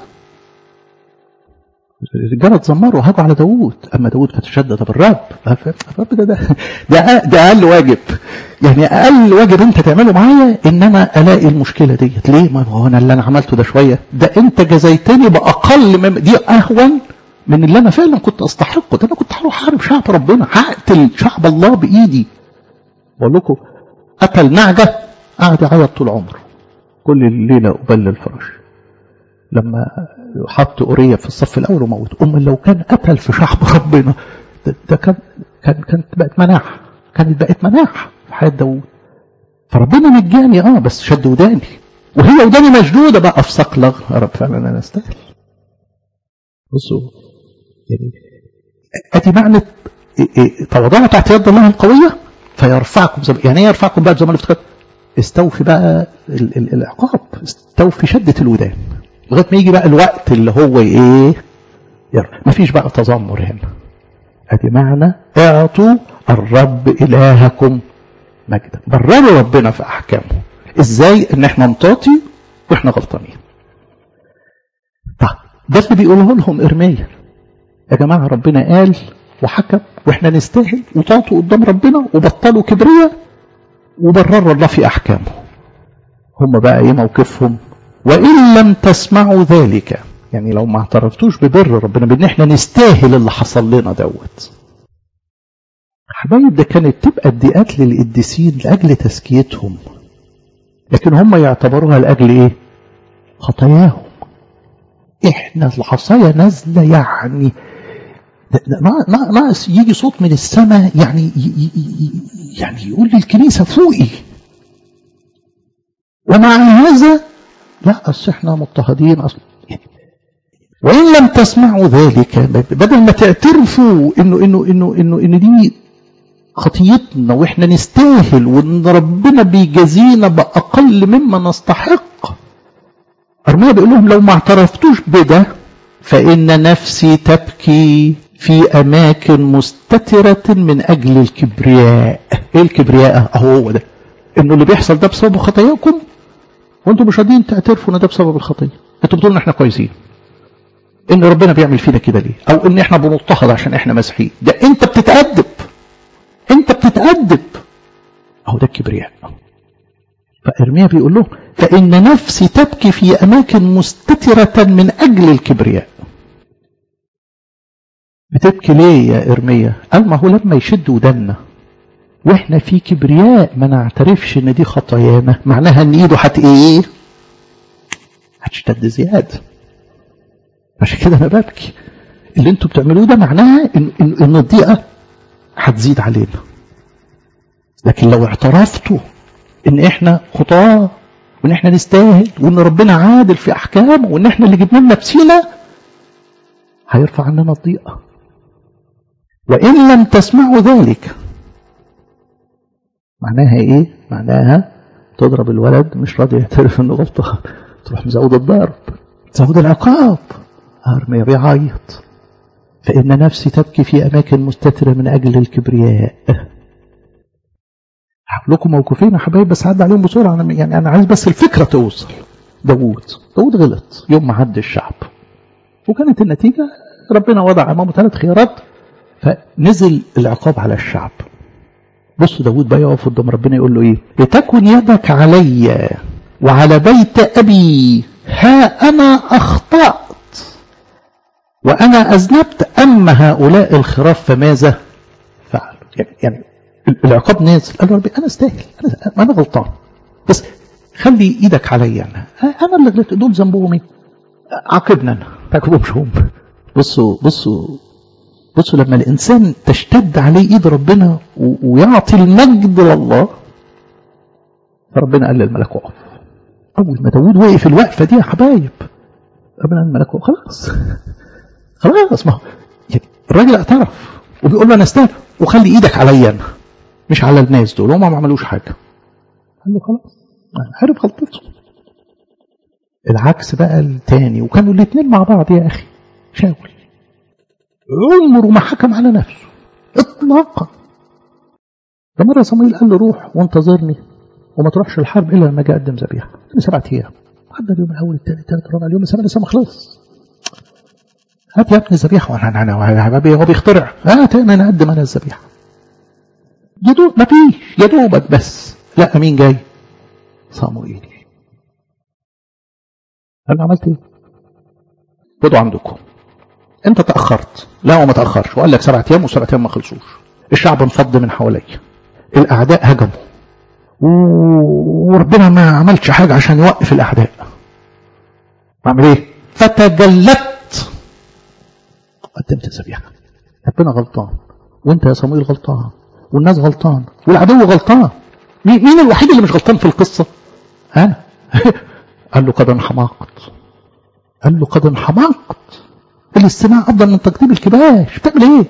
الرجاله اتذمروا هاجوا على داوود اما داوود فتشدد بالرب الرب ده ده ده, ده اقل واجب يعني اقل واجب انت تعمله معايا ان انا الاقي المشكله ديت ليه ما هو انا اللي انا عملته ده شويه ده انت جزيتني باقل من دي اهون من اللي انا فعلا كنت استحقه ده انا كنت هروح احارب شعب ربنا هقتل شعب الله بايدي بقول لكم قتل نعجه قعد يعيط طول عمره كل الليله قبل الفراش لما حط أورية في الصف الأول وموت أم لو كان قتل في شعب ربنا ده, ده كان كان كانت بقت مناح كانت بقت مناح في حياة داوود فربنا نجاني اه بس شد وداني وهي وداني مشدودة بقى في صقلغ يا رب فعلا أنا أستاهل بصوا يعني أدي معنى تواضعوا تحت يد الله القوية فيرفعكم زم... يعني ايه يرفعكم بقى زي ما الافتكار استوفي بقى ال ال العقاب استوفي شدة الودان لغايه ما يجي بقى الوقت اللي هو ايه ما فيش بقى تذمر هنا ادي معنى اعطوا الرب الهكم مجدا برروا ربنا في احكامه ازاي ان احنا نطاطي واحنا غلطانين طيب ده اللي بيقوله لهم ارميا يا جماعه ربنا قال وحكم واحنا نستاهل وطاطوا قدام ربنا وبطلوا كبرية وبرروا الله في احكامه هم بقى ايه موقفهم وإن لم تسمعوا ذلك يعني لو ما اعترفتوش ببر ربنا بأن احنا نستاهل اللي حصل لنا دوت حبايب ده كانت تبقى اديات للقديسين لأجل تزكيتهم لكن هم يعتبروها لأجل ايه خطاياهم احنا العصاية نازلة يعني ناقص يجي صوت من السماء يعني يعني يقول للكنيسة فوقي ومع هذا لا أصل احنا مضطهدين أصلا وإن لم تسمعوا ذلك بدل ما تعترفوا إنه إنه إنه إنه إن دي خطيتنا وإحنا نستاهل وإن ربنا بيجازينا بأقل مما نستحق أرميا بيقول لهم لو ما اعترفتوش بده فإن نفسي تبكي في أماكن مستترة من أجل الكبرياء إيه الكبرياء أهو هو ده إنه اللي بيحصل ده بسبب خطاياكم وانتم مش راضيين تعترفوا ان ده بسبب الخطيه انتوا بتقولوا ان احنا كويسين ان ربنا بيعمل فينا كده ليه او ان احنا بنضطهد عشان احنا مسيحيين ده انت بتتأدب انت بتتأدب اهو ده الكبرياء فارميا بيقول له فان نفسي تبكي في اماكن مستترة من اجل الكبرياء بتبكي ليه يا ارميا قال ما هو لما يشد ودنا واحنا في كبرياء ما نعترفش ان دي خطايانا معناها ان ايده هت ايه هتشتد زياده عشان كده انا ببكي اللي انتوا بتعملوه ده معناها ان ان, إن الضيقه هتزيد علينا لكن لو اعترفتوا ان احنا خطاه وان احنا نستاهل وان ربنا عادل في احكامه وان احنا اللي جبنا لنا بسينا هيرفع عننا الضيقه وان لم تسمعوا ذلك معناها ايه معناها تضرب الولد مش راضي يعترف انه غلطان تروح مزود الضرب تزود العقاب ارميا بيعيط فان نفسي تبكي في اماكن مستتره من اجل الكبرياء هقول لكم موقفين يا حبايب بس عدى عليهم بسرعه انا يعني انا عايز بس الفكره توصل داوود داوود غلط يوم ما عد الشعب وكانت النتيجه ربنا وضع امامه ثلاث خيارات فنزل العقاب على الشعب بص داود بقى يقف قدام ربنا يقول له ايه لتكن يدك علي وعلى بيت ابي ها انا اخطات وانا اذنبت اما هؤلاء الخراف فماذا فعلوا يعني, يعني العقاب نازل قال له ربي انا استاهل انا انا غلطان بس خلي ايدك عليا انا انا اللي غلطت دول ذنبهم ايه عاقبنا انا ما تعاقبهمش هم بصوا بصوا بصوا لما الانسان تشتد عليه ايد ربنا ويعطي المجد لله فربنا قال للملك اقف اول ما داوود وقف الوقفه دي يا حبايب ربنا قال للملك خلاص خلاص ما هو الراجل اعترف وبيقول له انا استاهل وخلي ايدك عليا انا مش على الناس دول هم ما عملوش حاجه قال له خلاص عرف غلطته العكس بقى التاني وكانوا الاثنين مع بعض يا اخي شاول عمره ما حكم على نفسه اطلاقا ده مره صمويل قال له روح وانتظرني وما تروحش الحرب الا لما اجي اقدم ذبيحه سبعة ايام عدى اليوم الاول الثاني الثالث الرابع اليوم السابع لسه ما خلص هات يا ابني الذبيحه وانا انا يا حبيبي هو بيخترع هات انا نقدم انا الذبيحه يا دوب ما فيش يا دوبك بس لا مين جاي صموئيل انا عملت ايه خدوا عندكم انت تاخرت لا هو ما تاخرش وقال لك سبعة ايام وسبعة ايام ما خلصوش الشعب انفض من حواليا الاعداء هجموا وربنا ما عملش حاجه عشان يوقف الاعداء اعمل ايه فتجلت قدمت الذبيحه ربنا غلطان وانت يا صمويل غلطان والناس غلطان والعدو غلطان مين الوحيد اللي مش غلطان في القصه انا قال له قد انحمقت قال له قد انحمقت الاستماع افضل من تقديم الكباش بتعمل ايه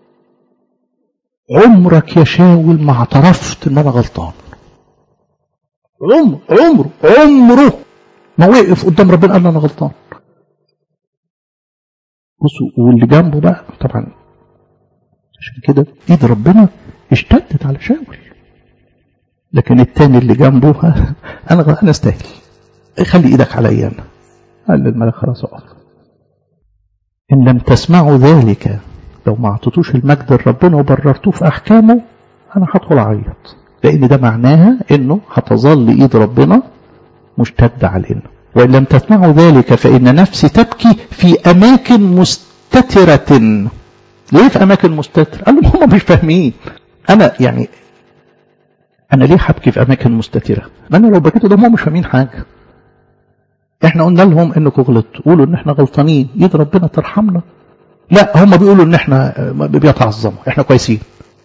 عمرك يا شاول ما اعترفت ان انا غلطان عمر عمره عمره ما وقف قدام ربنا قال انا غلطان بصوا واللي جنبه بقى طبعا عشان كده ايد ربنا اشتدت على شاول لكن التاني اللي جنبه انا انا استاهل خلي ايدك عليا انا قال للملك خلاص اقف ان لم تسمعوا ذلك لو ما اعطيتوش المجد لربنا وبررتوه في احكامه انا هدخل اعيط لان ده معناها انه هتظل ايد ربنا مشتده علينا وان لم تسمعوا ذلك فان نفسي تبكي في اماكن مستتره ليه في اماكن مستتره قال لهم هم مش فاهمين انا يعني انا ليه هبكي في اماكن مستتره ما انا لو بكيت ده هم مش فاهمين حاجه احنا قلنا لهم انكم غلطتوا قولوا ان احنا غلطانين يد ربنا ترحمنا لا هم بيقولوا ان احنا بيتعظموا احنا كويسين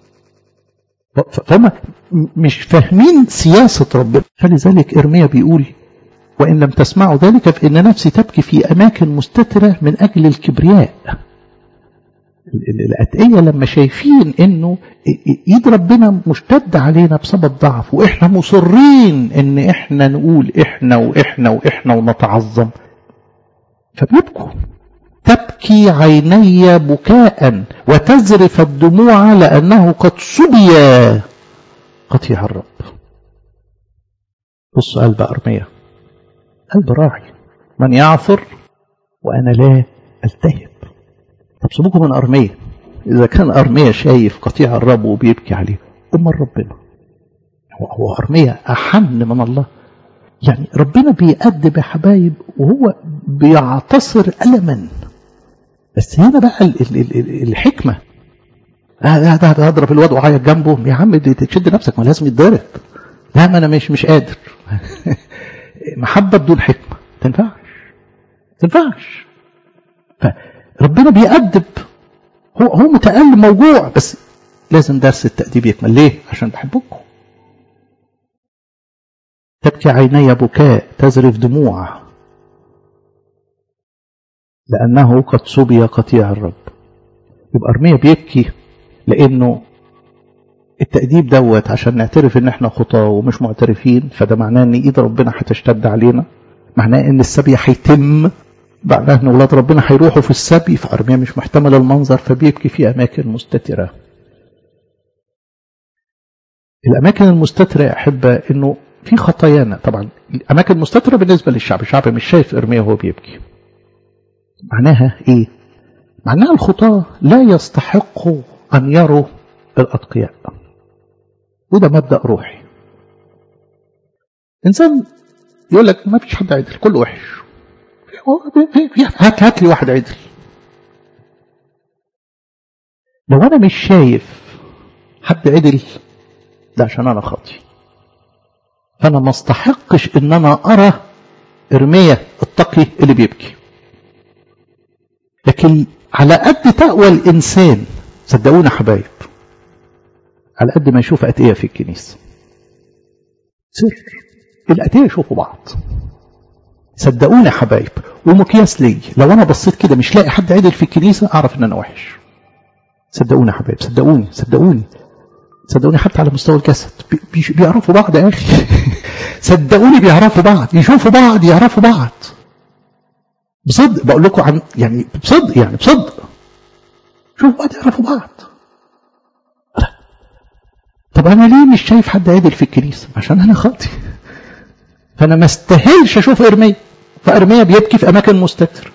فهم مش فاهمين سياسة ربنا فلذلك إرميا بيقول وإن لم تسمعوا ذلك فإن نفسي تبكي في أماكن مستترة من أجل الكبرياء الأتقية لما شايفين إنه إيد ربنا مشتد علينا بسبب ضعف وإحنا مصرين إن إحنا نقول إحنا وإحنا وإحنا ونتعظم فبيبكوا تبكي عيني بكاء وتزرف الدموع لأنه قد صبي قطيع الرب بص قلب أرمية قلب راعي من يعثر وأنا لا ألتهب طب سيبوكم من أرمية إذا كان أرمية شايف قطيع الرب وبيبكي عليه أمال ربنا هو, هو أرمية أحن من الله يعني ربنا بيأدب يا حبايب وهو بيعتصر ألما بس هنا بقى ال ال ال الحكمة ده ده ده هضرب الواد وعيط جنبه يا عم دي تشد نفسك ما لازم يتضرب لا ما انا مش مش قادر محبة بدون حكمة تنفعش تنفعش فربنا بيأدب هو هو متألم موجوع بس لازم درس التأديب يكمل ليه عشان بحبكم تبكي عيني بكاء تزرف دموع لأنه قد صبي قطيع الرب يبقى أرميا بيبكي لأنه التأديب دوت عشان نعترف ان احنا خطاة ومش معترفين فده معناه ان ايد ربنا هتشتد علينا معناه ان السبي هيتم معناه ان ولاد ربنا هيروحوا في السبي فأرميا مش محتمل المنظر فبيبكي في أماكن مستترة الأماكن المستترة يا أحبة إنه في خطايانا طبعا الأماكن مستترة بالنسبة للشعب الشعب مش شايف إرميا وهو بيبكي معناها إيه معناها الخطاة لا يستحقوا أن يروا الأتقياء وده مبدأ روحي إنسان يقول لك ما فيش حد عدل كله وحش هات هات لي واحد عدل لو أنا مش شايف حد عدل ده عشان أنا خاطي فأنا ما استحقش إن أنا أرى إرميا التقي اللي بيبكي لكن على قد تقوى الإنسان صدقونا حبايب على قد ما يشوف أتقية في الكنيسة سر الأتقية يشوفوا بعض صدقوني حبايب ومقياس لي لو أنا بصيت كده مش لاقي حد عدل في الكنيسة أعرف إن أنا وحش صدقوني حبايب صدقوني صدقوني صدقوني حتى على مستوى الجسد بي بيعرفوا بعض يا أخي صدقوني بيعرفوا بعض يشوفوا بعض يعرفوا بعض بصدق بقول لكم عن يعني بصدق يعني بصدق شوفوا بعض يعرفوا بعض طب انا ليه مش شايف حد عدل في الكنيسه عشان انا خاطي فانا ما استاهلش اشوف ارميا فارميا بيبكي في اماكن مستتر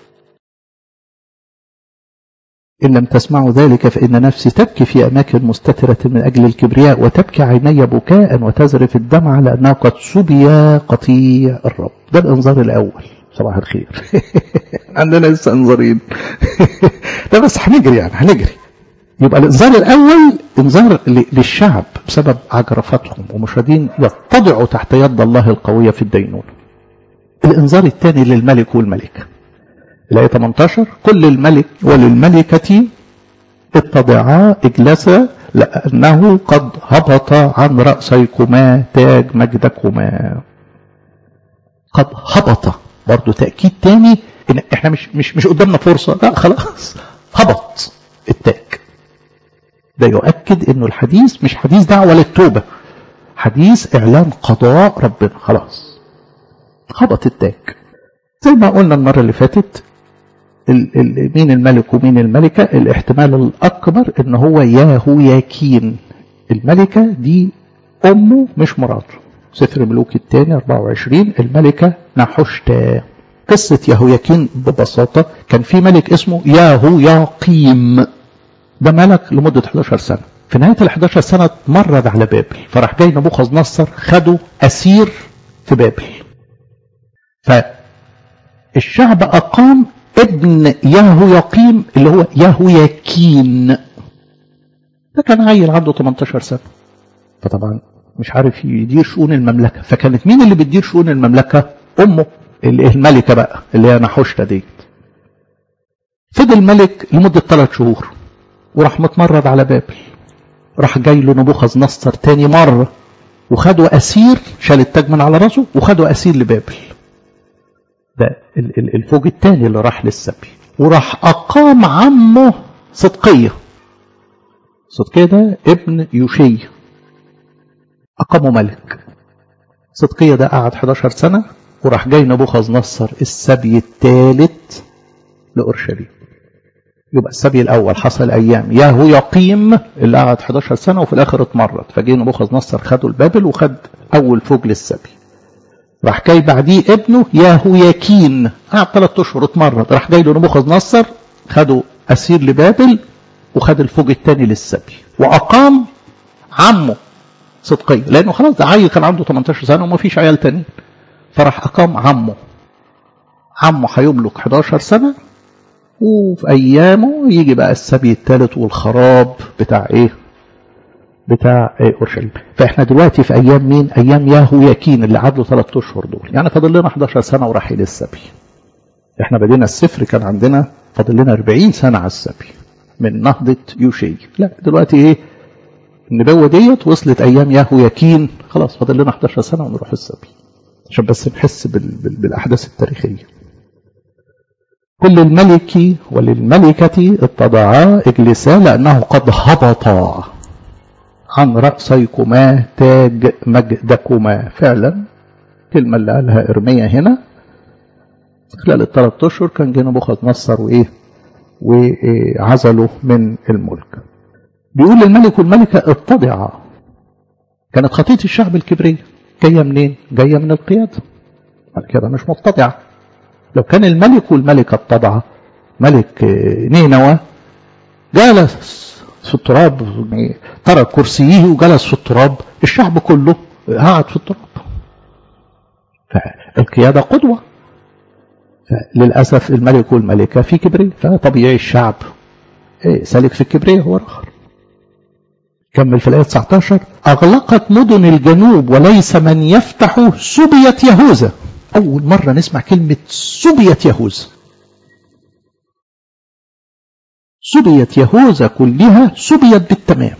إن لم تسمعوا ذلك فإن نفسي تبكي في أماكن مستترة من أجل الكبرياء وتبكي عيني بكاء وتزرف الدمع لأنه قد سبي قطيع الرب ده الإنذار الأول صباح الخير عندنا لسه انذارين ده بس هنجري يعني هنجري يبقى الانذار الاول انذار للشعب بسبب عجرفتهم ومش راضيين يتضعوا تحت يد الله القويه في الدينونه الانذار الثاني للملك والملكه الآية 18 كل الملك وللملكة اتضعا اجلسا لأنه قد هبط عن رأسيكما تاج مجدكما قد هبط برضو تأكيد تاني إن إحنا مش مش مش قدامنا فرصة لا خلاص هبط التاج ده يؤكد إنه الحديث مش حديث دعوة للتوبة حديث إعلان قضاء ربنا خلاص هبط التاج زي ما قلنا المرة اللي فاتت ال ال مين الملك ومين الملكة الاحتمال الأكبر إن هو ياهو ياكين الملكة دي أمه مش مراته سفر ملوك الثاني 24 الملكة نحشتا قصة يهوياكين ببساطة كان في ملك اسمه ياهو ياقيم ده ملك لمدة 11 سنة في نهاية ال 11 سنة مرد على بابل فراح جاي نبوخذ نصر خده أسير في بابل فالشعب أقام ابن ياهو يقيم اللي هو ياهو يكين ده كان عيل عنده 18 سنة فطبعا مش عارف يدير شؤون المملكة فكانت مين اللي بتدير شؤون المملكة أمه اللي الملكة بقى اللي هي نحوشتة ديت فضل ملك لمدة ثلاث شهور وراح متمرد على بابل راح جاي له نبوخذ نصر تاني مرة وخدوا أسير شال التاج من على راسه وخدوا أسير لبابل ده الفوج الثاني اللي راح للسبي وراح أقام عمه صدقية صدقية ده ابن يوشي أقامه ملك صدقية ده قعد 11 سنة وراح جاي نبوخذ نصر السبي الثالث لأورشليم يبقى السبي الأول حصل أيام ياهو يقيم اللي قعد 11 سنة وفي الآخر اتمرد فجه نبوخذ نصر خده البابل وخد أول فوج للسبي راح جاي بعديه ابنه ياهو ياكين قعد ثلاث اشهر اتمرد راح جاي له نبوخذ نصر خده اسير لبابل وخد الفوج الثاني للسبي واقام عمه صدقية لانه خلاص ده عيل كان عنده 18 سنه وما فيش عيال تانيين فراح اقام عمه عمه هيملك 11 سنه وفي ايامه يجي بقى السبي الثالث والخراب بتاع ايه بتاع اورشليم فاحنا دلوقتي في ايام مين ايام ياهو ياكين اللي عدوا ثلاث اشهر دول يعني فاضل لنا 11 سنه ورحيل السبي احنا بدينا السفر كان عندنا فاضل لنا 40 سنه على السبي من نهضه يوشي لا دلوقتي ايه النبوه ديت وصلت ايام ياهو ياكين خلاص فاضل لنا 11 سنه ونروح السبي عشان بس نحس بال بال بالاحداث التاريخيه كل الملك وللملكة اتضعا اجلسا لأنه قد هبطا عن رأسيكما تاج مجدكما فعلا كلمة اللي قالها إرميا هنا خلال الثلاث أشهر كان جه نبوخذ نصر وإيه وعزله من الملك بيقول الملك والملكة اتضعا كانت خطية الشعب الكبرية جاية منين؟ جاية من القيادة كده مش متضعة لو كان الملك والملكة اتضعا ملك نينوى جالس في التراب يعني ترك كرسيه وجلس في التراب الشعب كله قعد في التراب فالقيادة قدوة للأسف الملك والملكة في كبرية فطبيعي الشعب سالك في الكبرية هو الآخر كمل في الآية 19 أغلقت مدن الجنوب وليس من يفتح سبيت يهوذا أول مرة نسمع كلمة سبيت يهوذا سبيت يهوذا كلها سبيت بالتمام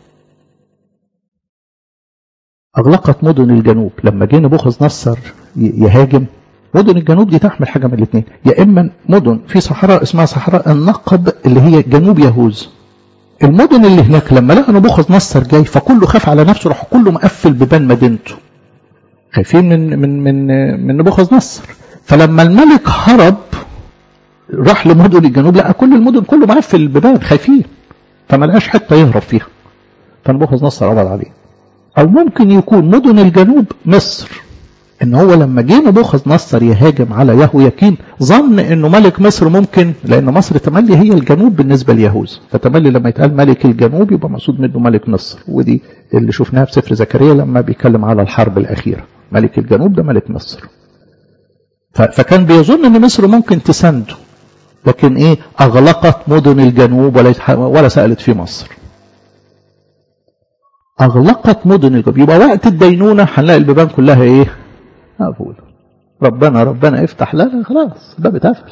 أغلقت مدن الجنوب لما جه نبوخذ نصر يهاجم مدن الجنوب دي تحمل حاجة من الاثنين يا إما مدن في صحراء اسمها صحراء النقب اللي هي جنوب يهوذا المدن اللي هناك لما لقى نبوخذ نصر جاي فكله خاف على نفسه راح كله مقفل بيبان مدينته خايفين من من من من نبوخذ نصر فلما الملك هرب راح لمدن الجنوب لقى كل المدن كله مقفل البيبان خايفين فما لقاش حته يهرب فيها فنبوخذ نصر قبض عليه او ممكن يكون مدن الجنوب مصر ان هو لما جه نبوخذ نصر يهاجم على يهوياكين ظن انه ملك مصر ممكن لان مصر تملي هي الجنوب بالنسبه ليهوذا فتملي لما يتقال ملك الجنوب يبقى مقصود منه ملك مصر ودي اللي شفناها في سفر زكريا لما بيتكلم على الحرب الاخيره ملك الجنوب ده ملك مصر فكان بيظن ان مصر ممكن تسنده لكن ايه اغلقت مدن الجنوب ولا ولا سالت في مصر اغلقت مدن الجنوب يبقى وقت الدينونه هنلاقي البيبان كلها ايه مقفوله ربنا ربنا افتح لا لا خلاص الباب اتقفل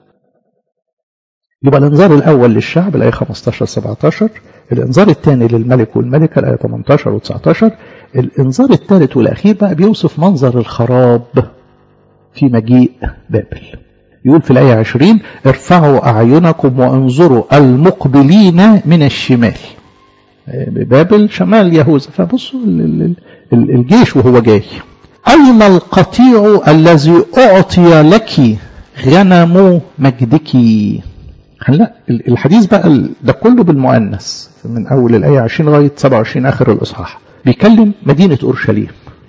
يبقى الانذار الاول للشعب الايه 15 17 الانذار الثاني للملك والملكه الايه 18 و19 الانذار الثالث والاخير بقى بيوصف منظر الخراب في مجيء بابل يقول في الآية 20 ارفعوا أعينكم وانظروا المقبلين من الشمال بابل شمال يهوذا فبصوا الجيش وهو جاي أين القطيع الذي أعطي لك غنم مجدك هلا الحديث بقى ده كله بالمؤنث من أول الآية 20 لغاية 27 آخر الإصحاح بيكلم مدينة أورشليم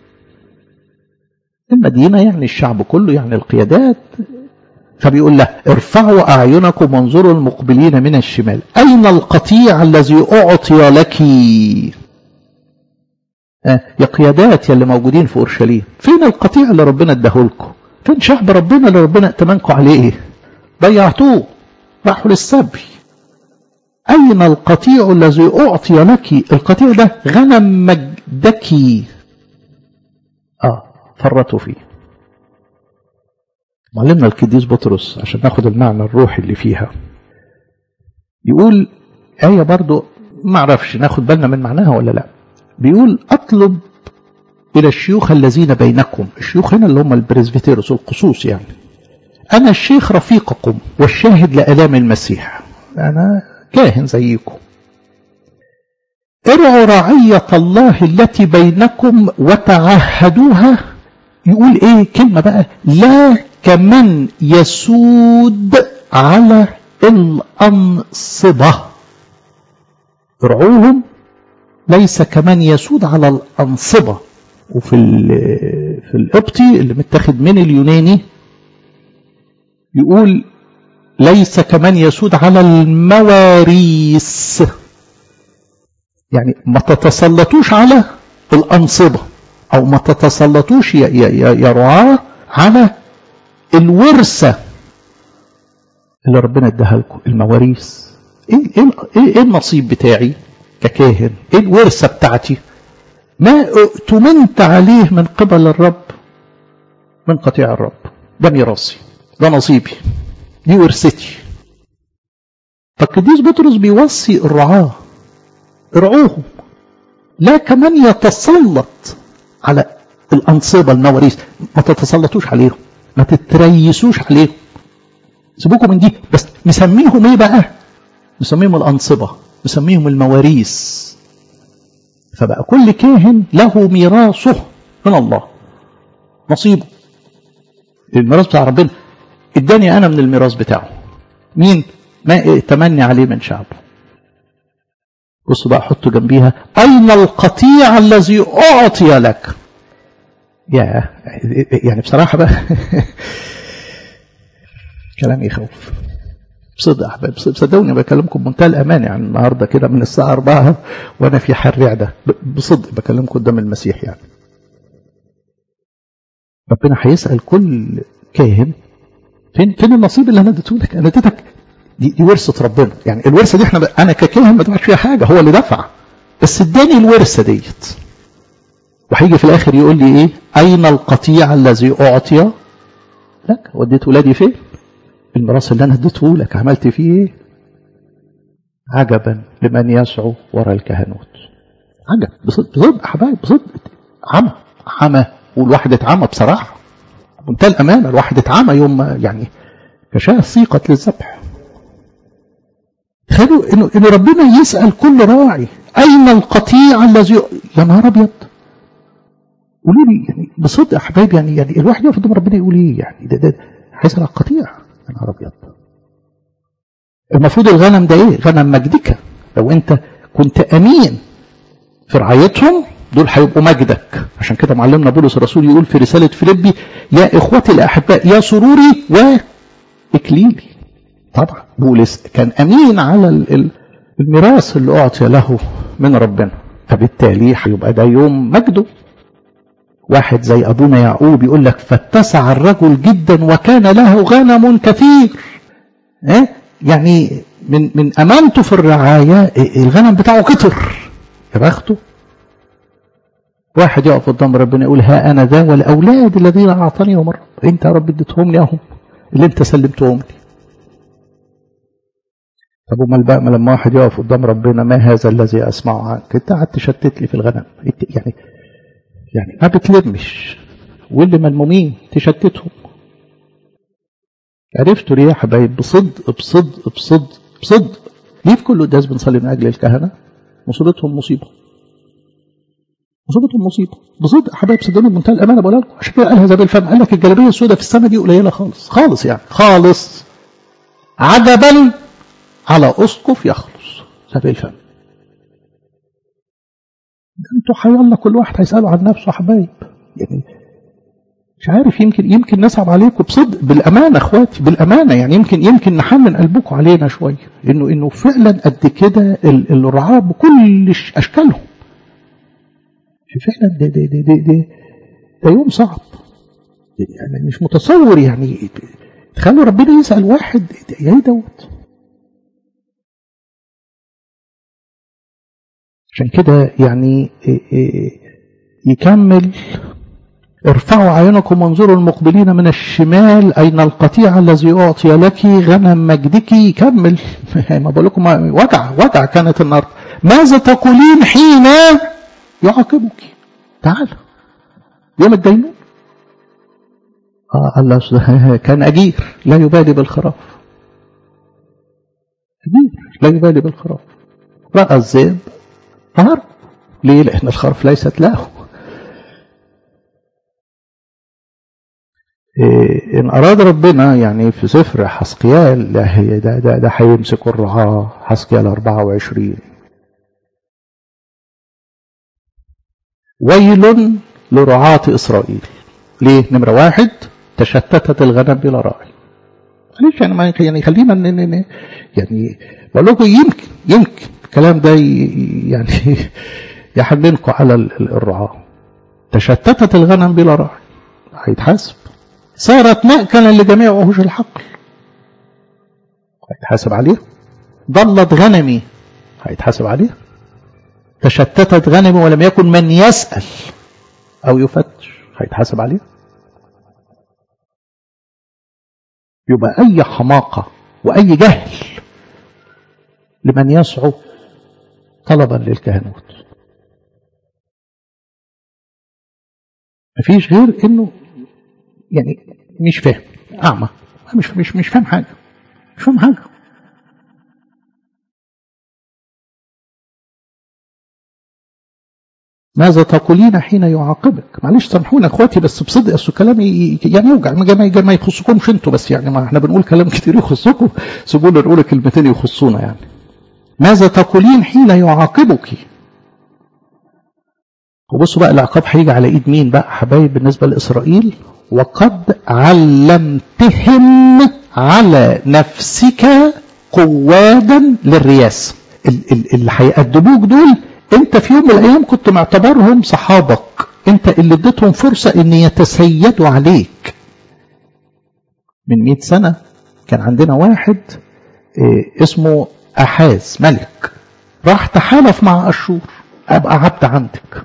المدينة يعني الشعب كله يعني القيادات فبيقول له ارفعوا أعينكم وانظروا المقبلين من الشمال أين القطيع الذي أعطي لك آه يا قيادات يا اللي موجودين في أورشليم فين القطيع اللي ربنا اداهولكم فين شعب ربنا اللي ربنا ائتمنكم عليه ضيعتوه راحوا للسبي أين القطيع الذي أعطي لك القطيع ده غنم مجدك آه فرطوا فيه معلمنا القديس بطرس عشان ناخد المعنى الروحي اللي فيها يقول آية برضو ما اعرفش ناخد بالنا من معناها ولا لا بيقول أطلب إلى الشيوخ الذين بينكم الشيوخ هنا اللي هم البريزبيتيروس القصوص يعني أنا الشيخ رفيقكم والشاهد لآلام المسيح أنا كاهن زيكم ارعوا رعية الله التي بينكم وتعهدوها يقول ايه كلمة بقى لا كمن يسود على الأنصبة ارعوهم ليس كمن يسود على الأنصبة وفي في القبطي اللي متاخد من اليوناني يقول ليس كمن يسود على المواريث يعني ما تتسلطوش على الأنصبة أو ما تتسلطوش يا, يا, يا رعاة على الورثة اللي ربنا اداها لكم المواريث ايه, إيه, إيه النصيب بتاعي ككاهن ايه الورثة بتاعتي ما اؤتمنت عليه من قبل الرب من قطيع الرب ده ميراثي ده نصيبي دي ورثتي فالقديس بطرس بيوصي الرعاة ارعوهم لا كمان يتسلط على الأنصبة المواريث ما تتسلطوش عليهم ما تتريسوش عليهم سيبوكم من دي بس مسميهم ايه بقى مسميهم الأنصبة مسميهم المواريث فبقى كل كاهن له ميراثه من الله نصيبه الميراث بتاع ربنا اداني انا من الميراث بتاعه مين ما ائتمني عليه من شعبه بصوا بقى حطوا جنبيها اين القطيع الذي اعطي لك يا يعني بصراحه بقى كلام يخوف بصدق احباب صدقوني بكلمكم بمنتهى الامان يعني النهارده كده من الساعه 4 وانا في حر ده بصدق بكلمكم قدام المسيح يعني ربنا هيسال كل كاهن فين فين النصيب اللي انا اديته لك انا اديتك دي, دي ورثه ربنا يعني الورثه دي احنا ب... انا ككاهن ما دفعتش فيها حاجه هو اللي دفع بس اداني الورثه ديت وهيجي في الاخر يقول لي ايه اين القطيع الذي اعطي لك وديت ولادي فين الميراث اللي انا اديته لك عملت فيه ايه عجبا لمن يسعو وراء الكهنوت عجب بصدق بصدق يا حبايب بصدق عمى عمى والواحد اتعمى بصراحه بمنتهى الامانه الواحد اتعمى يوم ما يعني كشاه سيقت للذبح تخيلوا انه ان ربنا يسال كل راعي اين القطيع الذي يا نهار ابيض قولوا لي يعني بصدق يا حبايبي يعني يعني الواحد يقف قدام ربنا يقول ايه يعني ده ده هيسال على القطيع يا نهار ابيض المفروض الغنم ده ايه غنم مجدك لو انت كنت امين في رعايتهم دول هيبقوا مجدك عشان كده معلمنا بولس الرسول يقول في رسالة فيليبي يا إخوتي الأحباء يا سروري وإكليلي طبعا بولس كان أمين على الميراث اللي أعطي له من ربنا فبالتالي هيبقى ده يوم مجده واحد زي أبونا يعقوب يقول لك فاتسع الرجل جدا وكان له غنم كثير إيه؟ يعني من من امانته في الرعايه الغنم بتاعه كتر يا بخته واحد يقف قدام ربنا يقول ها انا ذا والاولاد الذين اعطانيهم الرب انت يا رب اديتهم لي اهم اللي انت سلمتهم لي طب امال بقى لما واحد يقف قدام ربنا ما هذا الذي اسمعه عنك انت قعدت تشتت لي في الغنم يعني يعني ما بتلمش واللي ملمومين تشتتهم عرفتوا ليه يا حبايب بصدق بصدق بصدق بصدق ليه في كل قداس بنصلي من اجل الكهنه مصيبتهم مصيبه مصيبتهم مصيبه بصدق يا حبايب صدقوني بمنتهى الامانه بقول لكم عشان كده قالها زي بالفم قال لك الجلابيه السوداء في السماء دي قليله خالص خالص يعني خالص عجبا على اسقف يخلص زي الفم انتوا حيالله كل واحد هيساله عن نفسه يا حبايب يعني مش عارف يمكن يمكن نصعب عليكم بصدق بالامانه اخواتي بالامانه يعني يمكن يمكن نحنن قلبكم علينا شويه انه انه فعلا قد كده الرعاه بكل اشكالهم فعلا ده ده ده ده, ده, ده يوم صعب يعني مش متصور يعني تخلوا ربنا يسال واحد يا ايه دوت عشان كده يعني يكمل ارفعوا عينكم وانظروا المقبلين من الشمال أين القطيع الذي أعطي لك غنم مجدك كمل ما بقول لكم وجع وجع كانت النار ماذا تقولين حين يعاقبك تعال يوم الدينون آه الله كان أجير لا يبالي بالخراف أجير لا يبالي بالخراف رأى الذئب هرب ليه لأن الخرف ليست له إيه إن أراد ربنا يعني في سفر حسقيال ده هي ده ده ده هيمسك الرعاة حسقيال 24 ويل لرعاة إسرائيل ليه؟ نمرة واحد تشتتت الغنم بلا راعي معلش يعني ما يعني خلينا يعني بقول لكم يمكن يمكن الكلام ده يعني يحننكم على الرعاة تشتتت الغنم بلا راعي هيتحاسب صارت مأكلا لجميع وحوش الحقل هيتحاسب عليه ضلت غنمي هيتحاسب عليه تشتتت غنمي ولم يكن من يسأل أو يفتش هيتحاسب عليه يبقى أي حماقة وأي جهل لمن يسعو طلبا للكهنوت مفيش غير انه يعني مش فاهم اعمى مش مش مش فاهم حاجه مش فاهم حاجه ماذا تقولين حين يعاقبك معلش سامحونا اخواتي بس بصدق اصل كلام يعني يوجع ما ما يخصكمش انتوا بس يعني ما احنا بنقول كلام كتير يخصكم سيبونا نقول كلمتين يخصونا يعني ماذا تقولين حين يعاقبك وبصوا بقى العقاب هيجي على ايد مين بقى حبايب بالنسبه لاسرائيل وقد علمتهم على نفسك قوادا للرياسه اللي هيقدموك دول انت في يوم من الايام كنت معتبرهم صحابك انت اللي اديتهم فرصه ان يتسيدوا عليك من مئة سنه كان عندنا واحد اه اسمه احاز ملك راح تحالف مع اشور ابقى عبد عندك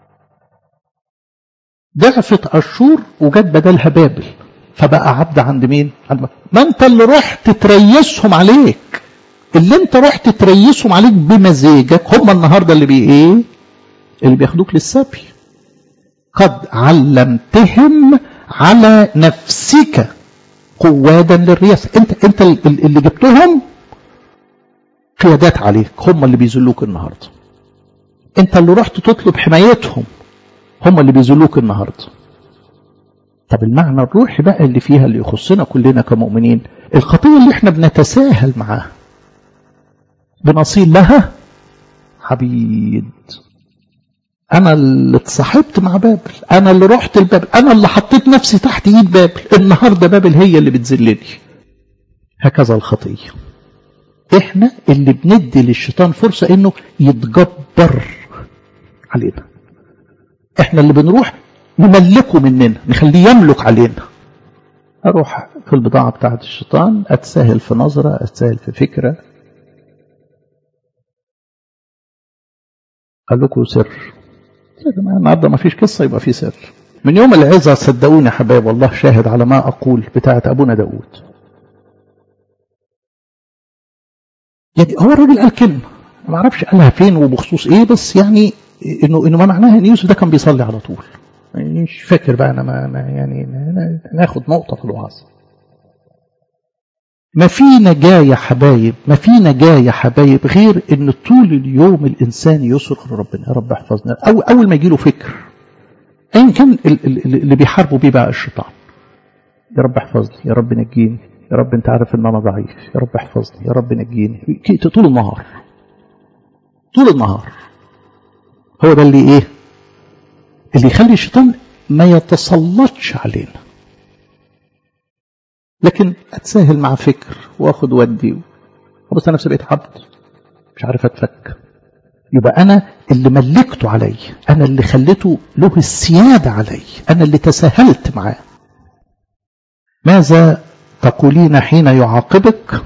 ضعفت اشور وجت بدلها بابل فبقى عبد عند مين عند ما انت اللي رحت تريسهم عليك اللي انت رحت تريسهم عليك بمزاجك هم النهارده اللي بي ايه اللي بياخدوك للسبي قد علمتهم على نفسك قوادا للرياسة انت انت اللي جبتهم قيادات عليك هم اللي بيذلوك النهارده انت اللي رحت تطلب حمايتهم هم اللي بيذلوك النهارده طب المعنى الروحي بقى اللي فيها اللي يخصنا كلنا كمؤمنين الخطيه اللي احنا بنتساهل معاها بنصير لها عبيد انا اللي اتصاحبت مع بابل انا اللي رحت لبابل انا اللي حطيت نفسي تحت ايد بابل النهارده بابل هي اللي بتذلني هكذا الخطيه احنا اللي بندي للشيطان فرصه انه يتجبر علينا احنا اللي بنروح نملكه مننا نخليه يملك علينا اروح في البضاعه بتاعت الشيطان اتساهل في نظره اتساهل في فكره قال لكم سر يا جماعه النهارده ما فيش قصه يبقى في سر من يوم العظه صدقوني يا حبايب والله شاهد على ما اقول بتاعت ابونا داود يعني هو الراجل قال كلمه ما اعرفش قالها فين وبخصوص ايه بس يعني انه انه ما معناها ان يوسف ده كان بيصلي على طول يعني مش فاكر بقى انا ما ما يعني ناخد نقطه في الوعظ ما في نجاة يا حبايب ما في نجاة يا حبايب غير ان طول اليوم الانسان يصرخ لربنا يا رب احفظنا أو اول ما يجي له فكر ايا كان اللي بيحاربوا بيه بقى الشيطان يا رب احفظني يا رب نجيني يا رب انت عارف ان انا ضعيف يا رب احفظني يا رب نجيني طول النهار طول النهار هو ده اللي ايه اللي يخلي الشيطان ما يتسلطش علينا لكن اتساهل مع فكر واخد ودي وبس انا نفسي بقيت عبد مش عارف اتفك يبقى انا اللي ملكته علي انا اللي خليته له السياده علي انا اللي تساهلت معاه ماذا تقولين حين يعاقبك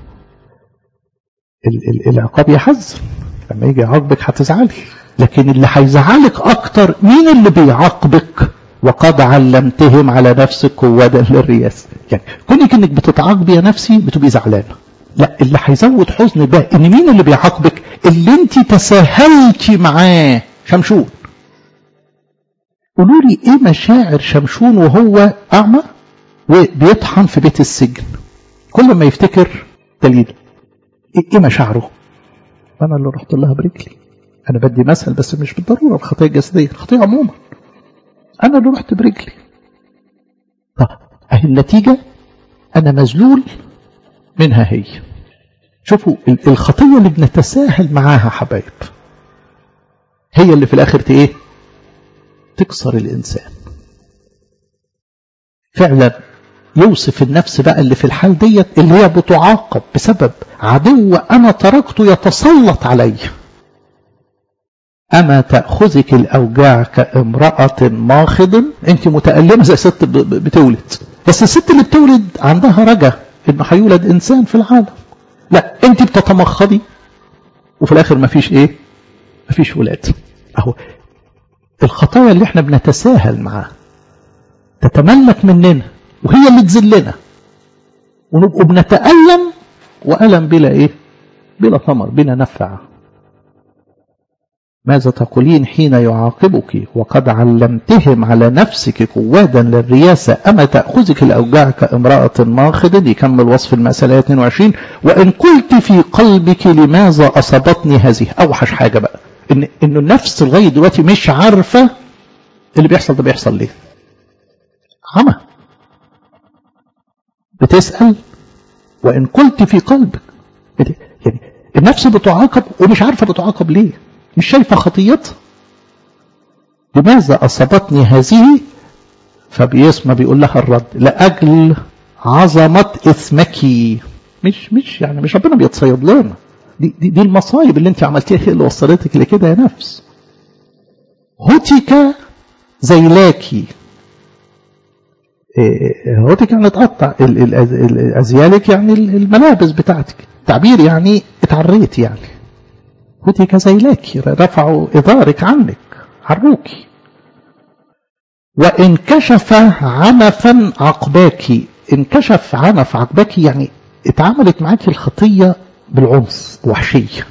العقاب يحزن لما يجي يعاقبك هتزعلي لكن اللي هيزعلك اكتر مين اللي بيعاقبك وقد علمتهم على نفسك قوادا للرياسه يعني كونك انك بتتعاقبي يا نفسي بتبقي زعلانه لا اللي هيزود حزن بقى ان مين اللي بيعاقبك اللي انت تساهلتي معاه شمشون قولوا لي ايه مشاعر شمشون وهو اعمى وبيطحن في بيت السجن كل ما يفتكر دليل ايه مشاعره انا اللي رحت لها برجلي انا بدي مثل بس مش بالضروره الخطيه الجسديه الخطيه عموما انا اللي رحت برجلي طب اهي النتيجه انا مذلول منها هي شوفوا الخطيه اللي بنتساهل معاها حبايب هي اللي في الاخر ايه تكسر الانسان فعلا يوصف النفس بقى اللي في الحال ديت اللي هي بتعاقب بسبب عدو انا تركته يتسلط علي أما تأخذك الأوجاع كامرأة ماخض أنت متألمة زي ست بتولد بس الست اللي بتولد عندها رجا إنه هيولد إنسان في العالم لا أنت بتتمخضي وفي الآخر مفيش إيه مفيش ولاد أهو الخطايا اللي احنا بنتساهل معاها تتملك مننا وهي اللي تذلنا ونبقوا بنتألم وألم بلا إيه بلا ثمر بلا نفع ماذا تقولين حين يعاقبك وقد علمتهم على نفسك قوادا للرياسة أما تأخذك الأوجاع كامرأة ماخض يكمل وصف المسألة 22 وإن قلت في قلبك لماذا أصابتني هذه أوحش حاجة بقى إن إنه النفس لغاية دلوقتي مش عارفة اللي بيحصل ده بيحصل ليه عمى بتسأل وإن قلت في قلبك يعني النفس بتعاقب ومش عارفة بتعاقب ليه مش شايفة خطيتها لماذا أصابتني هذه فبيسمى بيقول لها الرد لأجل عظمة إثمك مش مش يعني مش ربنا بيتصيد لنا دي, دي, دي المصايب اللي انت عملتيها هي اللي وصلتك لكده يا نفس هتك زيلاكي هتك يعني اتقطع ازيالك يعني الملابس بتاعتك تعبير يعني اتعريت يعني هتك زيلاك رفعوا إدارك عنك عروك وإن كشف عنفا عقباك انكشف عنف عقباك يعني اتعاملت معاك الخطية بالعنف وحشية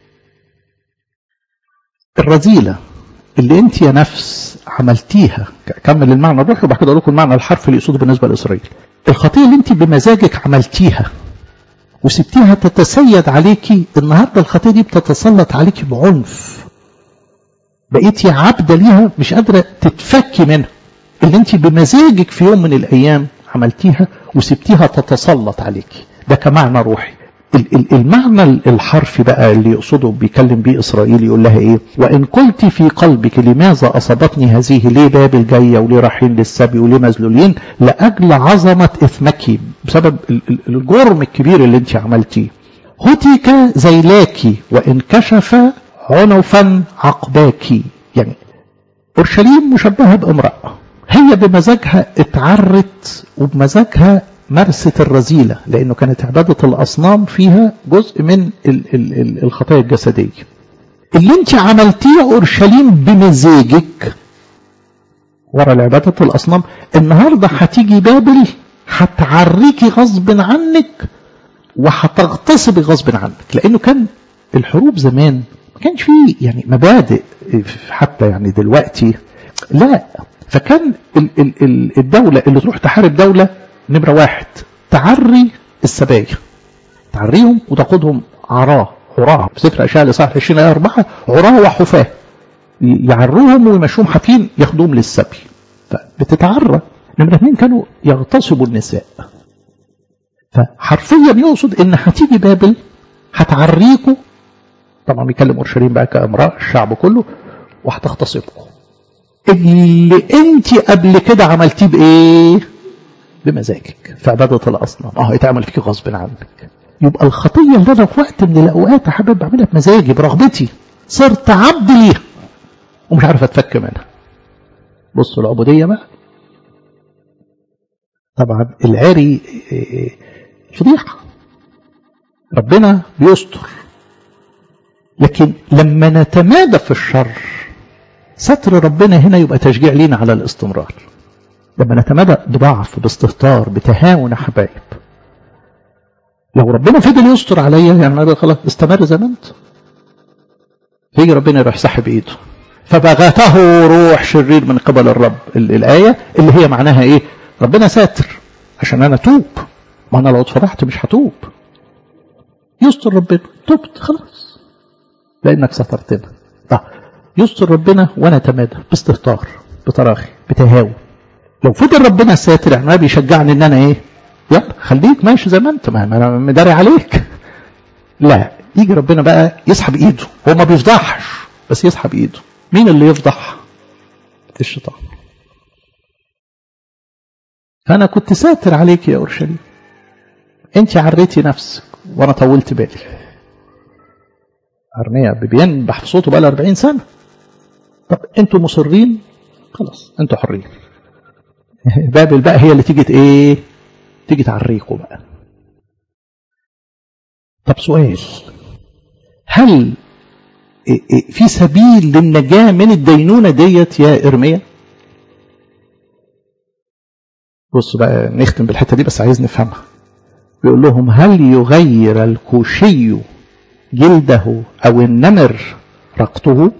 الرذيلة اللي انت يا نفس عملتيها كمل المعنى الروحي وبعد كده اقول لكم المعنى الحرفي اللي يقصده بالنسبه لاسرائيل الخطيه اللي انت بمزاجك عملتيها وسبتيها تتسيد عليكي النهارده الخطيه دي بتتسلط عليكي بعنف بقيتي عبده ليها مش قادره تتفكي منها اللي انت بمزاجك في يوم من الايام عملتيها وسبتيها تتسلط عليكي ده كمعنى روحي المعنى الحرفي بقى اللي يقصده بيكلم بيه إسرائيل يقول لها إيه وإن قلت في قلبك لماذا أصابتني هذه ليه بابل جاية وليه رايحين للسبي وليه مذلولين لأجل عظمة إثمك بسبب الجرم الكبير اللي أنت عملتيه هتك زيلاكي وإن كشف عنفا عقباكي يعني أورشليم مشبهة بامرأة هي بمزاجها اتعرت وبمزاجها مارست الرذيلة لأنه كانت عبادة الأصنام فيها جزء من ال ال ال الخطايا الجسدية اللي انت عملتيه أورشليم بمزاجك ورا العبادة الأصنام النهاردة هتيجي بابل هتعريكي غصب عنك وهتغتصبي غصب عنك لأنه كان الحروب زمان ما كانش فيه يعني مبادئ حتى يعني دلوقتي لا فكان الدولة اللي تروح تحارب دولة نمرة واحد تعري السبايا تعريهم وتاخدهم عراه عراه في سفر أشياء لصالح 20 آية 4 عراه وحفاة يعروهم ويمشوهم حافين ياخدوهم للسبي فبتتعرى نمرة اثنين كانوا يغتصبوا النساء فحرفيا يقصد ان هتيجي بابل هتعريكوا طبعا بيكلم اورشليم بقى كامراه الشعب كله وهتغتصبكم اللي انت قبل كده عملتيه بايه بمزاجك في عبادة الأصنام اه اتعمل فيك غصب عنك يبقى الخطية اللي أنا في وقت من الأوقات يا حبيب بعملها بمزاجي برغبتي صرت عبد ليها ومش عارف أتفك منها بصوا العبودية بقى طبعا العري فضيحة ربنا بيستر لكن لما نتمادى في الشر ستر ربنا هنا يبقى تشجيع لينا على الاستمرار لما نتمادى بضعف باستهتار بتهاون حبايب لو ربنا فضل يستر عليا يعني انا خلاص استمر زي ما انت يجي ربنا يروح سحب ايده فبغته روح شرير من قبل الرب الآية اللي هي معناها ايه ربنا ساتر عشان انا توب ما انا لو اتفرحت مش هتوب يستر ربنا تبت خلاص لانك سترتنا طيب يستر ربنا وانا تمادى باستهتار بتراخي بتهاون لو فضل ربنا ساتر يعني ما بيشجعني ان انا ايه يلا خليك ماشي زي ما انت ما انا مداري عليك لا يجي ربنا بقى يسحب ايده هو ما بيفضحش بس يسحب ايده مين اللي يفضح الشيطان فانا كنت ساتر عليك يا اورشليم انت عريتي نفسك وانا طولت بالي ارميا بينبح في صوته بقى 40 سنه طب انتوا مصرين خلاص انتوا حرين بابل بقى هي اللي تيجي ايه تيجي تعريكوا بقى طب سؤال هل في سبيل للنجاة من الدينونة ديت يا إرميا بص بقى نختم بالحتة دي بس عايز نفهمها بيقول لهم هل يغير الكوشي جلده أو النمر رقته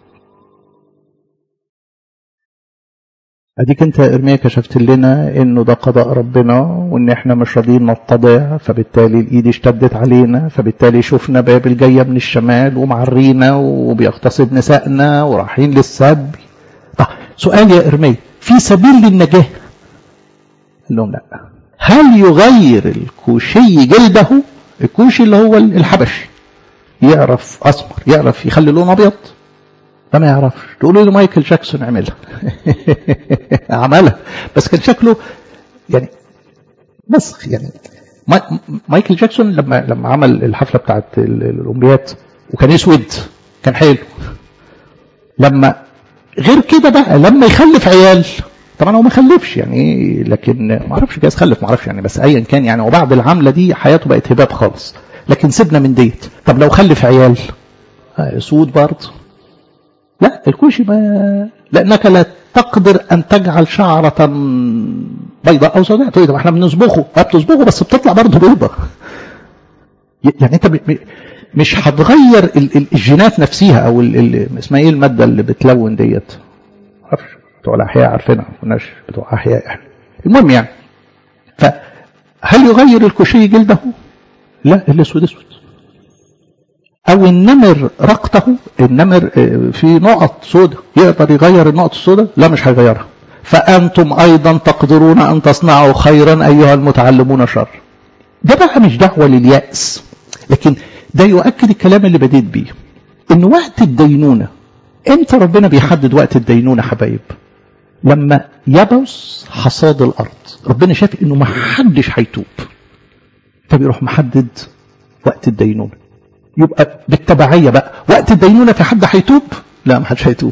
اديك انت يا ارميا كشفت لنا انه ده قضاء ربنا وان احنا مش راضيين نتضع فبالتالي الايد اشتدت علينا فبالتالي شفنا بابل جايه من الشمال ومعرينا وبيغتصب نسائنا ورايحين للسبي طيب سؤال يا ارميا في سبيل للنجاه قال لهم لا هل يغير الكوشي جلده الكوشي اللي هو الحبشي يعرف اسمر يعرف يخلي لونه ابيض ده ما يعرفش تقولوا له مايكل جاكسون عملها عملها بس كان شكله يعني بس يعني مايكل جاكسون لما لما عمل الحفله بتاعت الاولمبياد وكان اسود كان حلو لما غير كده بقى لما يخلف عيال طبعا هو ما خلفش يعني لكن ما اعرفش جايز خلف ما اعرفش يعني بس ايا كان يعني وبعد العمله دي حياته بقت هباب خالص لكن سيبنا من ديت طب لو خلف عيال سود برضه لا الكوشي ما لانك لا تقدر ان تجعل شعرة بيضاء او سوداء تقول احنا بنصبغه بتصبغه بس بتطلع برضه بيضة يعني انت مش هتغير الجينات نفسها او اسمها ايه الماده اللي بتلون ديت معرفش بتوع الاحياء عارفينها ما كناش بتوع احياء احنا المهم يعني فهل يغير الكوشي جلده؟ لا الاسود اسود او النمر رقته النمر في نقط سوداء يقدر يغير النقط السوداء لا مش هيغيرها فانتم ايضا تقدرون ان تصنعوا خيرا ايها المتعلمون شر ده بقى مش دعوه للياس لكن ده يؤكد الكلام اللي بديت بيه ان وقت الدينونه امتى ربنا بيحدد وقت الدينونه حبايب لما يبس حصاد الارض ربنا شاف انه ما حدش هيتوب فبيروح محدد وقت الدينونه يبقى بالتبعيه بقى وقت الدينونه في حد هيتوب لا ما حدش هيتوب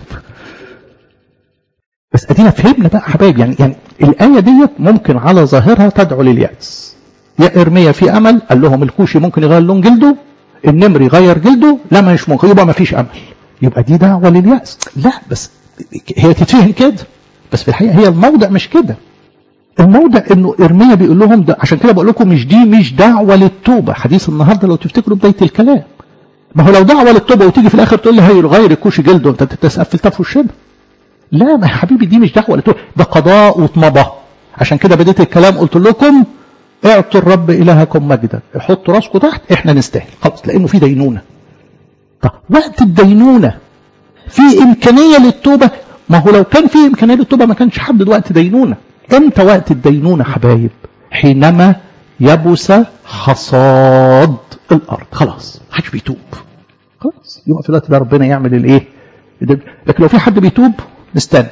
بس ادينا فهمنا بقى حبايب يعني يعني الايه ديت ممكن على ظاهرها تدعو للياس يا ارميا في امل قال لهم الكوشي ممكن يغير لون جلده النمر يغير جلده لا مش ممكن يبقى ما فيش امل يبقى دي دعوه للياس لا بس هي تتفهم كده بس في الحقيقه هي الموضع مش كده الموضع انه ارميا بيقول لهم ده عشان كده بقول لكم مش دي مش دعوه للتوبه حديث النهارده لو تفتكروا بدايه الكلام ما هو لو دعوه للتوبه وتيجي في الاخر تقول لي هيغير الكوشي جلده انت تسقفلتها في وشنا لا ما يا حبيبي دي مش دعوه للتوبه ده قضاء وطمضه عشان كده بديت الكلام قلت لكم اعطوا الرب الهكم مجدا حطوا راسكم تحت احنا نستاهل خلاص لانه في دينونه طب وقت الدينونه في امكانيه للتوبه ما هو لو كان في امكانيه للتوبه ما كانش حدد وقت دينونه امتى وقت الدينونه حبايب حينما يبس حصاد الارض خلاص محدش بيتوب خلاص يبقى في الوقت ده ربنا يعمل الايه لكن لو في حد بيتوب نستني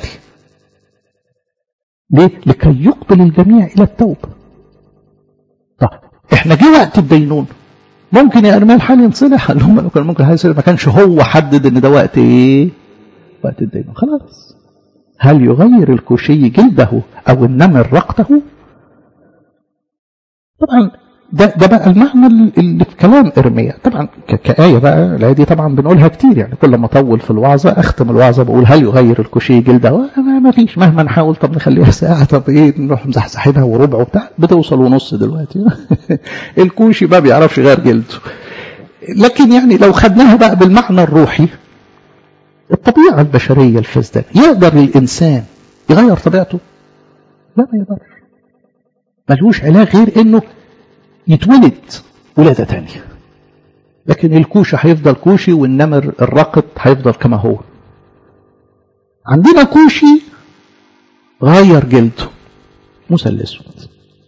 ليه لكي يقبل الجميع الى التوبه طب احنا جه وقت الدينون ممكن يا ارميا الحال ينصلح قال لهم كان ممكن الحال ينصلح ما كانش هو حدد ان ده وقت ايه وقت الدينون خلاص هل يغير الكوشي جلده او النمر رقته طبعا ده ده بقى المعنى اللي في كلام ارميا طبعا كآية بقى الآية دي طبعا بنقولها كتير يعني كل ما اطول في الوعظة اختم الوعظة بقول هل يغير الكوشي جلده ما فيش مهما نحاول طب نخليها ساعة طب ايه نروح مزحزحينها وربع وبتاع بتوصل ونص دلوقتي الكوشي ما بيعرفش يغير جلده لكن يعني لو خدناها بقى بالمعنى الروحي الطبيعة البشرية الفاسدة يقدر الإنسان يغير طبيعته لا ما يقدرش ملوش علاج غير انه يتولد ولادة تانية لكن الكوشة هيفضل كوشي والنمر الرقط هيفضل كما هو عندنا كوشي غير جلده موسى الاسود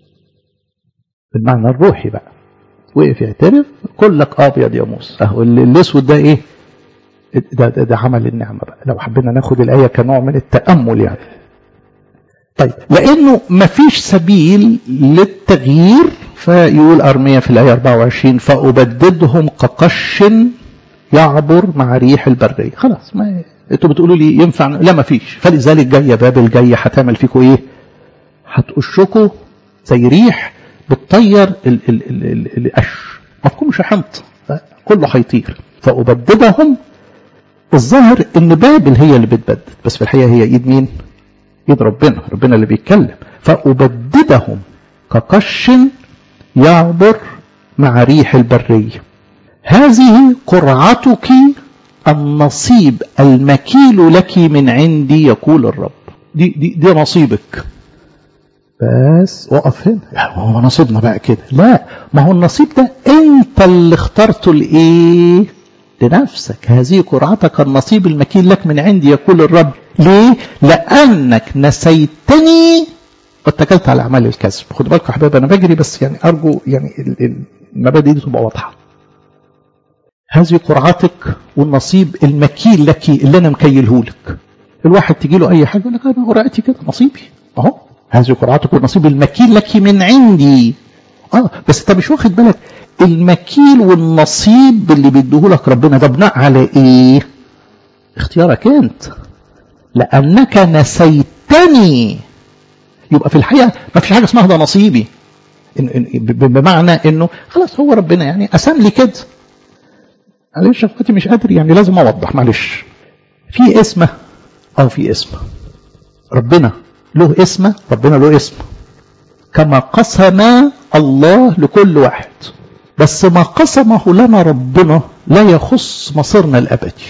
بالمعنى الروحي بقى وقف يعترف كلك ابيض يا موسى اهو الاسود ده ايه ده, ده, ده عمل النعمه بقى لو حبينا ناخد الايه كنوع من التامل يعني طيب لانه مفيش سبيل للتغيير فيقول ارميا في الايه 24 فابددهم كقش يعبر مع ريح البريه خلاص ما انتوا بتقولوا لي ينفع لا ما فيش فلذلك جايه بابل جايه هتعمل فيكم ايه هتقشكوا زي ريح بتطير ال ال ال القش مفهوم مش حنط كله هيطير فابددهم الظاهر ان بابل هي اللي بتبدد بس في الحقيقه هي ايد مين ايد ربنا ربنا اللي بيتكلم فابددهم كقش يعبر مع ريح البريه هذه قرعتك النصيب المكيل لك من عندي يقول الرب دي دي دي نصيبك بس وقف هنا يعني هو نصيبنا بقى كده لا ما هو النصيب ده انت اللي اخترته لايه لنفسك هذه قرعتك النصيب المكيل لك من عندي يقول الرب ليه لانك نسيتني واتكلت على اعمال الكذب خدوا بالكم يا حبايبي انا بجري بس يعني ارجو يعني المبادئ دي تبقى واضحه هذه قرعتك والنصيب المكيل لك اللي انا مكيله لك الواحد تجي له اي حاجه يقول لك انا قرعتي كده نصيبي اهو هذه قرعتك والنصيب المكيل لك من عندي اه بس انت مش واخد بالك المكيل والنصيب اللي بيديهولك ربنا ده بناء على ايه اختيارك انت لانك نسيتني يبقى في الحقيقه ما فيش حاجه اسمها ده نصيبي بمعنى انه خلاص هو ربنا يعني قسم لي كده معلش يا اخواتي مش قادر يعني لازم اوضح معلش في اسمه اه في اسمه ربنا له اسمه ربنا له اسم كما قسم الله لكل واحد بس ما قسمه لنا ربنا لا يخص مصيرنا الابدي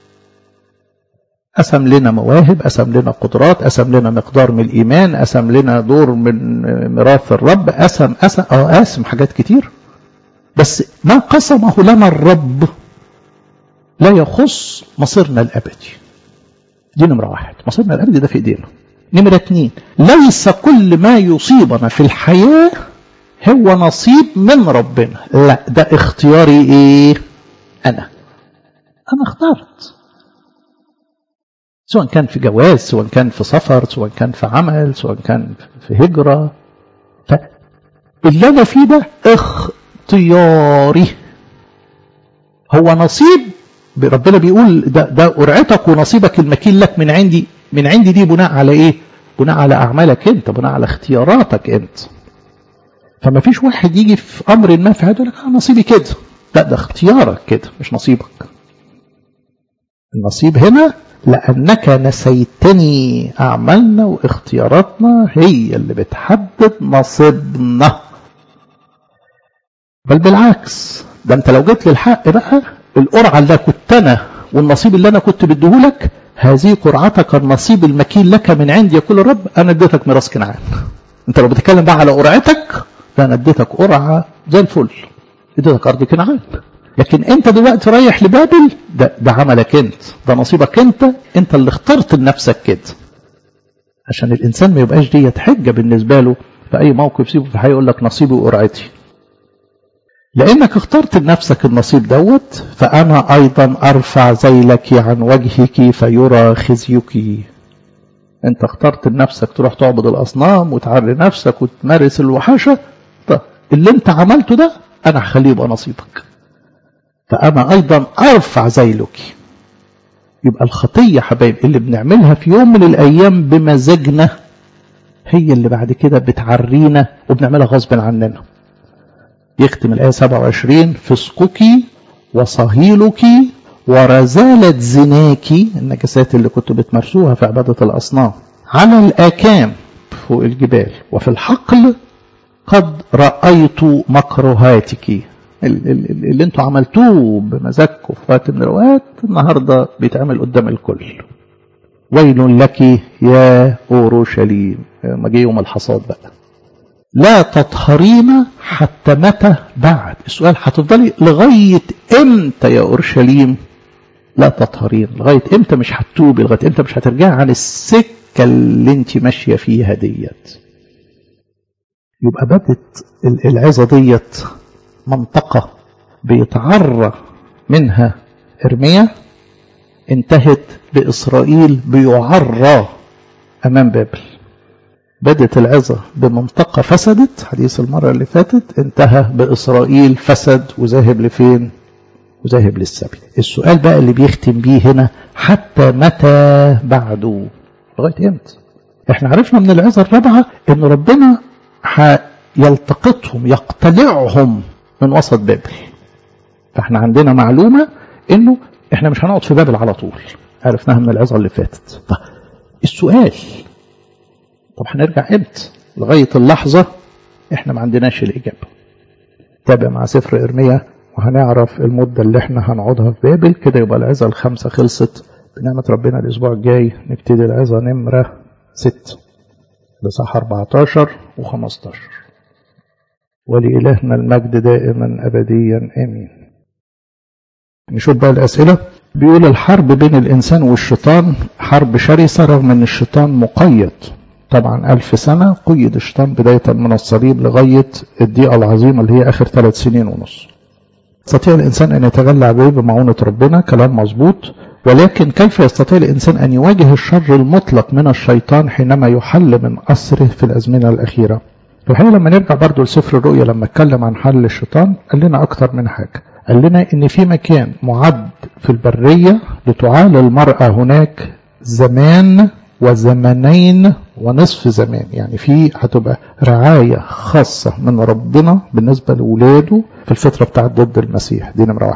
قسم لنا مواهب قسم لنا قدرات قسم لنا مقدار من الإيمان قسم لنا دور من ميراث الرب قسم قسم اه قاسم حاجات كتير بس ما قسمه لنا الرب لا يخص مصيرنا الأبدي دي نمرة واحد مصيرنا الأبدي ده في إيدينا نمرة اتنين ليس كل ما يصيبنا في الحياة هو نصيب من ربنا لا ده اختياري ايه أنا أنا اخترت سواء كان في جواز سواء كان في سفر سواء كان في عمل سواء كان في هجرة فاللي أنا فيه ده اختياري هو نصيب ربنا بيقول ده, ده قرعتك ونصيبك المكين لك من عندي من عندي دي بناء على ايه بناء على اعمالك انت بناء على اختياراتك انت فما فيش واحد يجي في امر ما في هذا لك نصيبي كده لا ده اختيارك كده مش نصيبك النصيب هنا لأنك نسيتني أعمالنا واختياراتنا هي اللي بتحدد نصيبنا بل بالعكس ده انت لو جيت للحق بقى القرعة اللي كنت أنا والنصيب اللي أنا كنت بديهولك هذه قرعتك النصيب المكين لك من عندي يقول الرب أنا اديتك ميراث كنعان انت لو بتتكلم بقى على قرعتك فأنا اديتك قرعة زي الفل اديتك أرض كنعان لكن انت دلوقتي رايح لبابل ده, ده عملك انت ده نصيبك انت انت اللي اخترت لنفسك كده عشان الانسان ما يبقاش ديت حجه بالنسبه له في اي موقف سيبه في يقول لك نصيبي وقرعتي لانك اخترت لنفسك النصيب دوت فانا ايضا ارفع ذيلك عن وجهك فيرى خزيك انت اخترت لنفسك تروح تعبد الاصنام وتعري نفسك وتمارس الوحشه طب اللي انت عملته ده انا هخليه يبقى نصيبك فأنا أيضا أرفع ذيلك يبقى الخطية حبايب اللي بنعملها في يوم من الأيام بمزاجنا هي اللي بعد كده بتعرينا وبنعملها غصب عننا يختم الآية 27 فسقك وصهيلك ورزالة زناك النجاسات اللي كنتوا بتمارسوها في عبادة الأصنام على الآكام فوق الجبال وفي الحقل قد رأيت مكروهاتك اللي انتوا عملتوه بمزاجكم في وقت من الاوقات النهارده بيتعمل قدام الكل ويل لك يا اورشليم ما جه يوم الحصاد بقى لا تطهرين حتى متى بعد السؤال هتفضلي لغايه امتى يا اورشليم لا تطهرين لغايه امتى مش هتتوبي لغايه امتى مش هترجعي عن السكه اللي انت ماشيه فيها ديت يبقى بدت العظه ديت منطقة بيتعرى منها إرميا انتهت بإسرائيل بيعرى أمام بابل بدت العظة بمنطقة فسدت حديث المرة اللي فاتت انتهى بإسرائيل فسد وذاهب لفين وذاهب للسبي السؤال بقى اللي بيختم بيه هنا حتى متى بعده لغاية امتى احنا عرفنا من العظة الرابعة ان ربنا يلتقطهم يقتلعهم من وسط بابل فاحنا عندنا معلومة انه احنا مش هنقعد في بابل على طول عرفناها من العظة اللي فاتت طب السؤال طب هنرجع امتى لغاية اللحظة احنا ما عندناش الإجابة تابع مع سفر إرميا وهنعرف المدة اللي احنا هنقعدها في بابل كده يبقى العظة الخمسة خلصت بنعمة ربنا الأسبوع الجاي نبتدي العظة نمرة ست لصح 14 و15 ولإلهنا المجد دائما أبديا آمين نشوف بقى الأسئلة بيقول الحرب بين الإنسان والشيطان حرب شرسة رغم أن الشيطان مقيد طبعا ألف سنة قيد الشيطان بداية من الصليب لغاية الضيقة العظيمة اللي هي آخر ثلاث سنين ونص يستطيع الإنسان أن يتغلى عليه بمعونة ربنا كلام مظبوط ولكن كيف يستطيع الإنسان أن يواجه الشر المطلق من الشيطان حينما يحل من أسره في الأزمنة الأخيرة في الحقيقة لما نرجع برضو لسفر الرؤيا لما اتكلم عن حل الشيطان قال لنا أكتر من حاجة قال لنا إن في مكان معد في البرية لتعال المرأة هناك زمان وزمنين ونصف زمان يعني في هتبقى رعاية خاصة من ربنا بالنسبة لأولاده في الفترة بتاعت ضد المسيح دي نمرة واحدة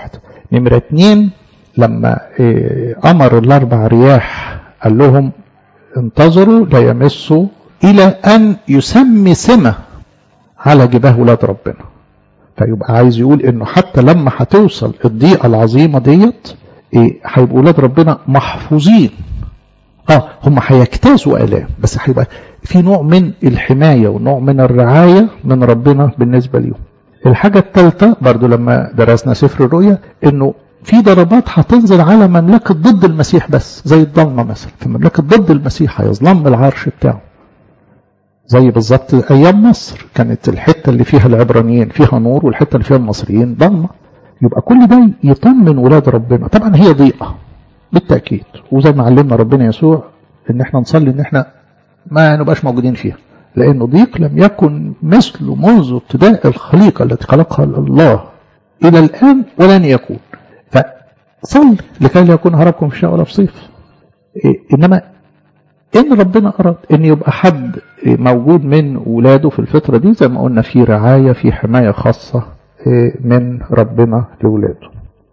نمرة اتنين لما أمر الأربع رياح قال لهم انتظروا لا يمسوا إلى أن يسمي سمة على جباه ولاد ربنا فيبقى عايز يقول انه حتى لما هتوصل الضيقه العظيمه ديت ايه هيبقوا ولاد ربنا محفوظين اه هم هيجتازوا الام بس هيبقى في نوع من الحمايه ونوع من الرعايه من ربنا بالنسبه ليهم الحاجه الثالثه برضو لما درسنا سفر الرؤيا انه في ضربات هتنزل على مملكه ضد المسيح بس زي الضلمه مثلا في مملكه ضد المسيح هيظلم العرش بتاعه زي بالظبط ايام مصر كانت الحته اللي فيها العبرانيين فيها نور والحته اللي فيها المصريين ضلمه يبقى كل ده يطمن ولاد ربنا طبعا هي ضيقه بالتاكيد وزي ما علمنا ربنا يسوع ان احنا نصلي ان احنا ما نبقاش موجودين فيها لانه ضيق لم يكن مثله منذ ابتداء الخليقه التي خلقها الله الى الان ولن يكون فصل لكي لا يكون هربكم في شاء ولا في صيف إيه انما ان ربنا اراد ان يبقى حد موجود من ولاده في الفترة دي زي ما قلنا في رعاية في حماية خاصة من ربنا لولاده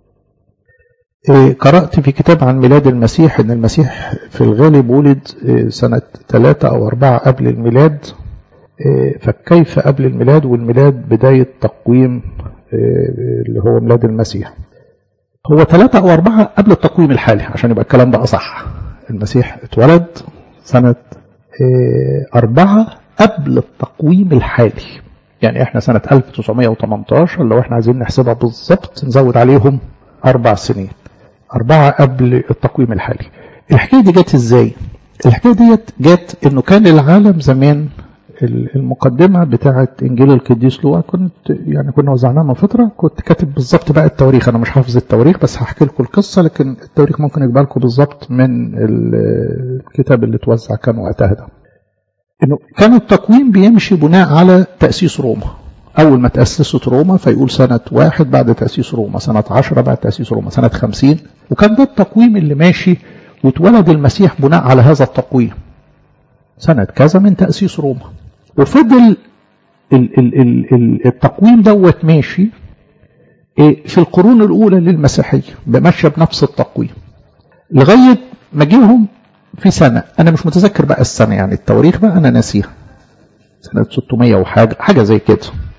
قرأت في كتاب عن ميلاد المسيح ان المسيح في الغالب ولد سنة ثلاثة او اربعة قبل الميلاد فكيف قبل الميلاد والميلاد بداية تقويم اللي هو ميلاد المسيح هو ثلاثة او اربعة قبل التقويم الحالي عشان يبقى الكلام ده اصح المسيح اتولد سنة أربعة قبل التقويم الحالي يعني احنا سنة 1918 لو احنا عايزين نحسبها بالظبط نزود عليهم أربع سنين أربعة قبل التقويم الحالي الحكاية دي جت ازاي الحكاية ديت جت انه كان العالم زمان المقدمة بتاعة إنجيل القديس لوقا كنت يعني كنا وزعناها من فترة كنت كاتب بالظبط بقى التواريخ أنا مش حافظ التواريخ بس هحكي لكم القصة لكن التواريخ ممكن يجيبها لكم بالظبط من الكتاب اللي اتوزع كان وقتها ده. إنه كان التقويم بيمشي بناء على تأسيس روما. أول ما تأسست روما فيقول سنة واحد بعد تأسيس روما، سنة عشرة بعد تأسيس روما، سنة خمسين وكان ده التقويم اللي ماشي واتولد المسيح بناء على هذا التقويم. سنة كذا من تأسيس روما. وفضل ال ال ال التقويم دوت ماشي في القرون الأولى للمسيحية بمشى بنفس التقويم لغاية ما جيهم في سنة أنا مش متذكر بقى السنة يعني التواريخ بقى أنا ناسيها سنة 600 وحاجة حاجة زي كده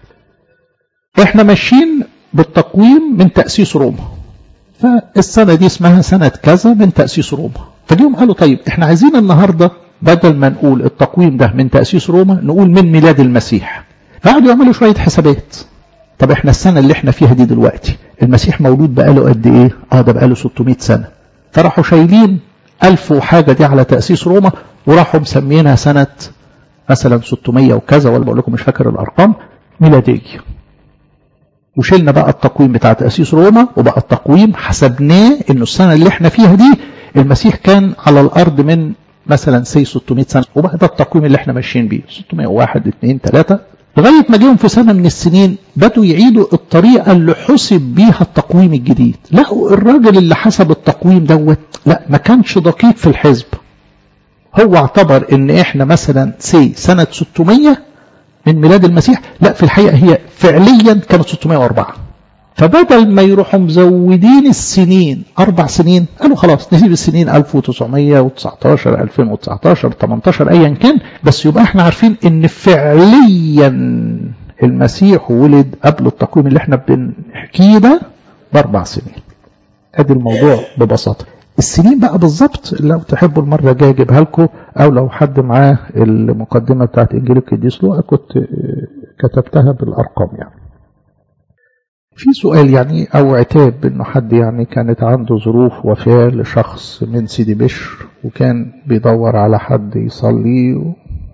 إحنا ماشيين بالتقويم من تأسيس روما فالسنة دي اسمها سنة كذا من تأسيس روما فجيهم قالوا طيب إحنا عايزين النهاردة بدل ما نقول التقويم ده من تأسيس روما نقول من ميلاد المسيح فقعدوا يعملوا شوية حسابات طب احنا السنة اللي احنا فيها دي دلوقتي المسيح مولود بقاله قد ايه اه ده بقاله 600 سنة فراحوا شايلين ألف وحاجة دي على تأسيس روما وراحوا مسمينها سنة مثلا 600 وكذا ولا بقول لكم مش فاكر الأرقام ميلادية وشيلنا بقى التقويم بتاع تأسيس روما وبقى التقويم حسبناه انه السنة اللي احنا فيها دي المسيح كان على الأرض من مثلا سي 600 سنة وبقى ده التقويم اللي احنا ماشيين بيه 601 2 3 لغاية ما جيهم في سنة من السنين بدوا يعيدوا الطريقة اللي حسب بيها التقويم الجديد لقوا الراجل اللي حسب التقويم دوت لا ما كانش دقيق في الحسب هو اعتبر ان احنا مثلا سي سنة 600 من ميلاد المسيح لا في الحقيقة هي فعليا كانت 604 فبدل ما يروحوا مزودين السنين أربع سنين قالوا خلاص نسيب السنين 1919 2019 18 أيا كان بس يبقى احنا عارفين إن فعليا المسيح ولد قبل التقويم اللي احنا بنحكيه ده بأربع سنين. أدي الموضوع ببساطة. السنين بقى بالظبط لو تحبوا المرة الجاية أجيبها لكم أو لو حد معاه المقدمة بتاعت إنجيل القديس لوقا كنت كتبتها بالأرقام يعني. في سؤال يعني أو عتاب إنه حد يعني كانت عنده ظروف وفاة لشخص من سيدي بشر وكان بيدور على حد يصلي و...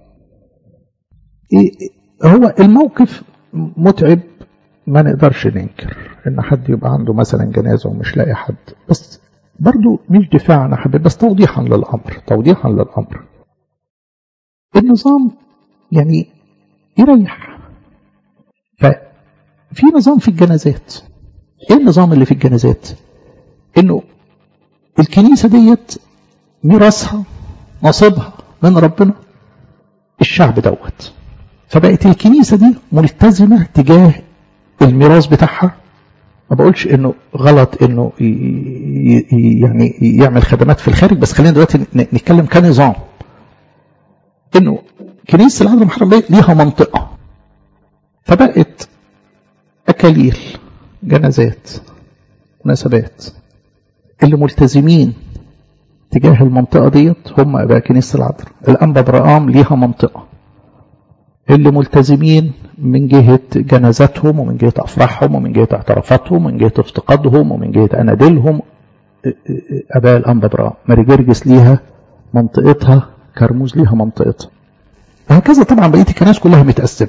إيه هو الموقف متعب ما نقدرش ننكر إن حد يبقى عنده مثلا جنازة ومش لاقي حد بس برضو مش دفاع عن حد بس توضيحا للأمر توضيحا للأمر النظام يعني يريح ف في نظام في الجنازات ايه النظام اللي في الجنازات انه الكنيسة ديت ميراثها نصيبها من ربنا الشعب دوت فبقت الكنيسة دي ملتزمة تجاه الميراث بتاعها ما بقولش انه غلط انه يعني يعمل خدمات في الخارج بس خلينا دلوقتي نتكلم كنظام انه كنيسه العذراء محرم بيه ليها منطقه فبقت اكاليل جنازات مناسبات اللي ملتزمين تجاه المنطقه ديت هم اباء كنيسه العذراء الانبا برقام ليها منطقه اللي ملتزمين من جهة جنازاتهم ومن جهة أفراحهم ومن جهة اعترافاتهم ومن جهة افتقادهم ومن جهة أناديلهم أباء الأنبا ماري جرجس ليها منطقتها كرموز ليها منطقتها وهكذا طبعا بقية الكنائس كلها متقسمة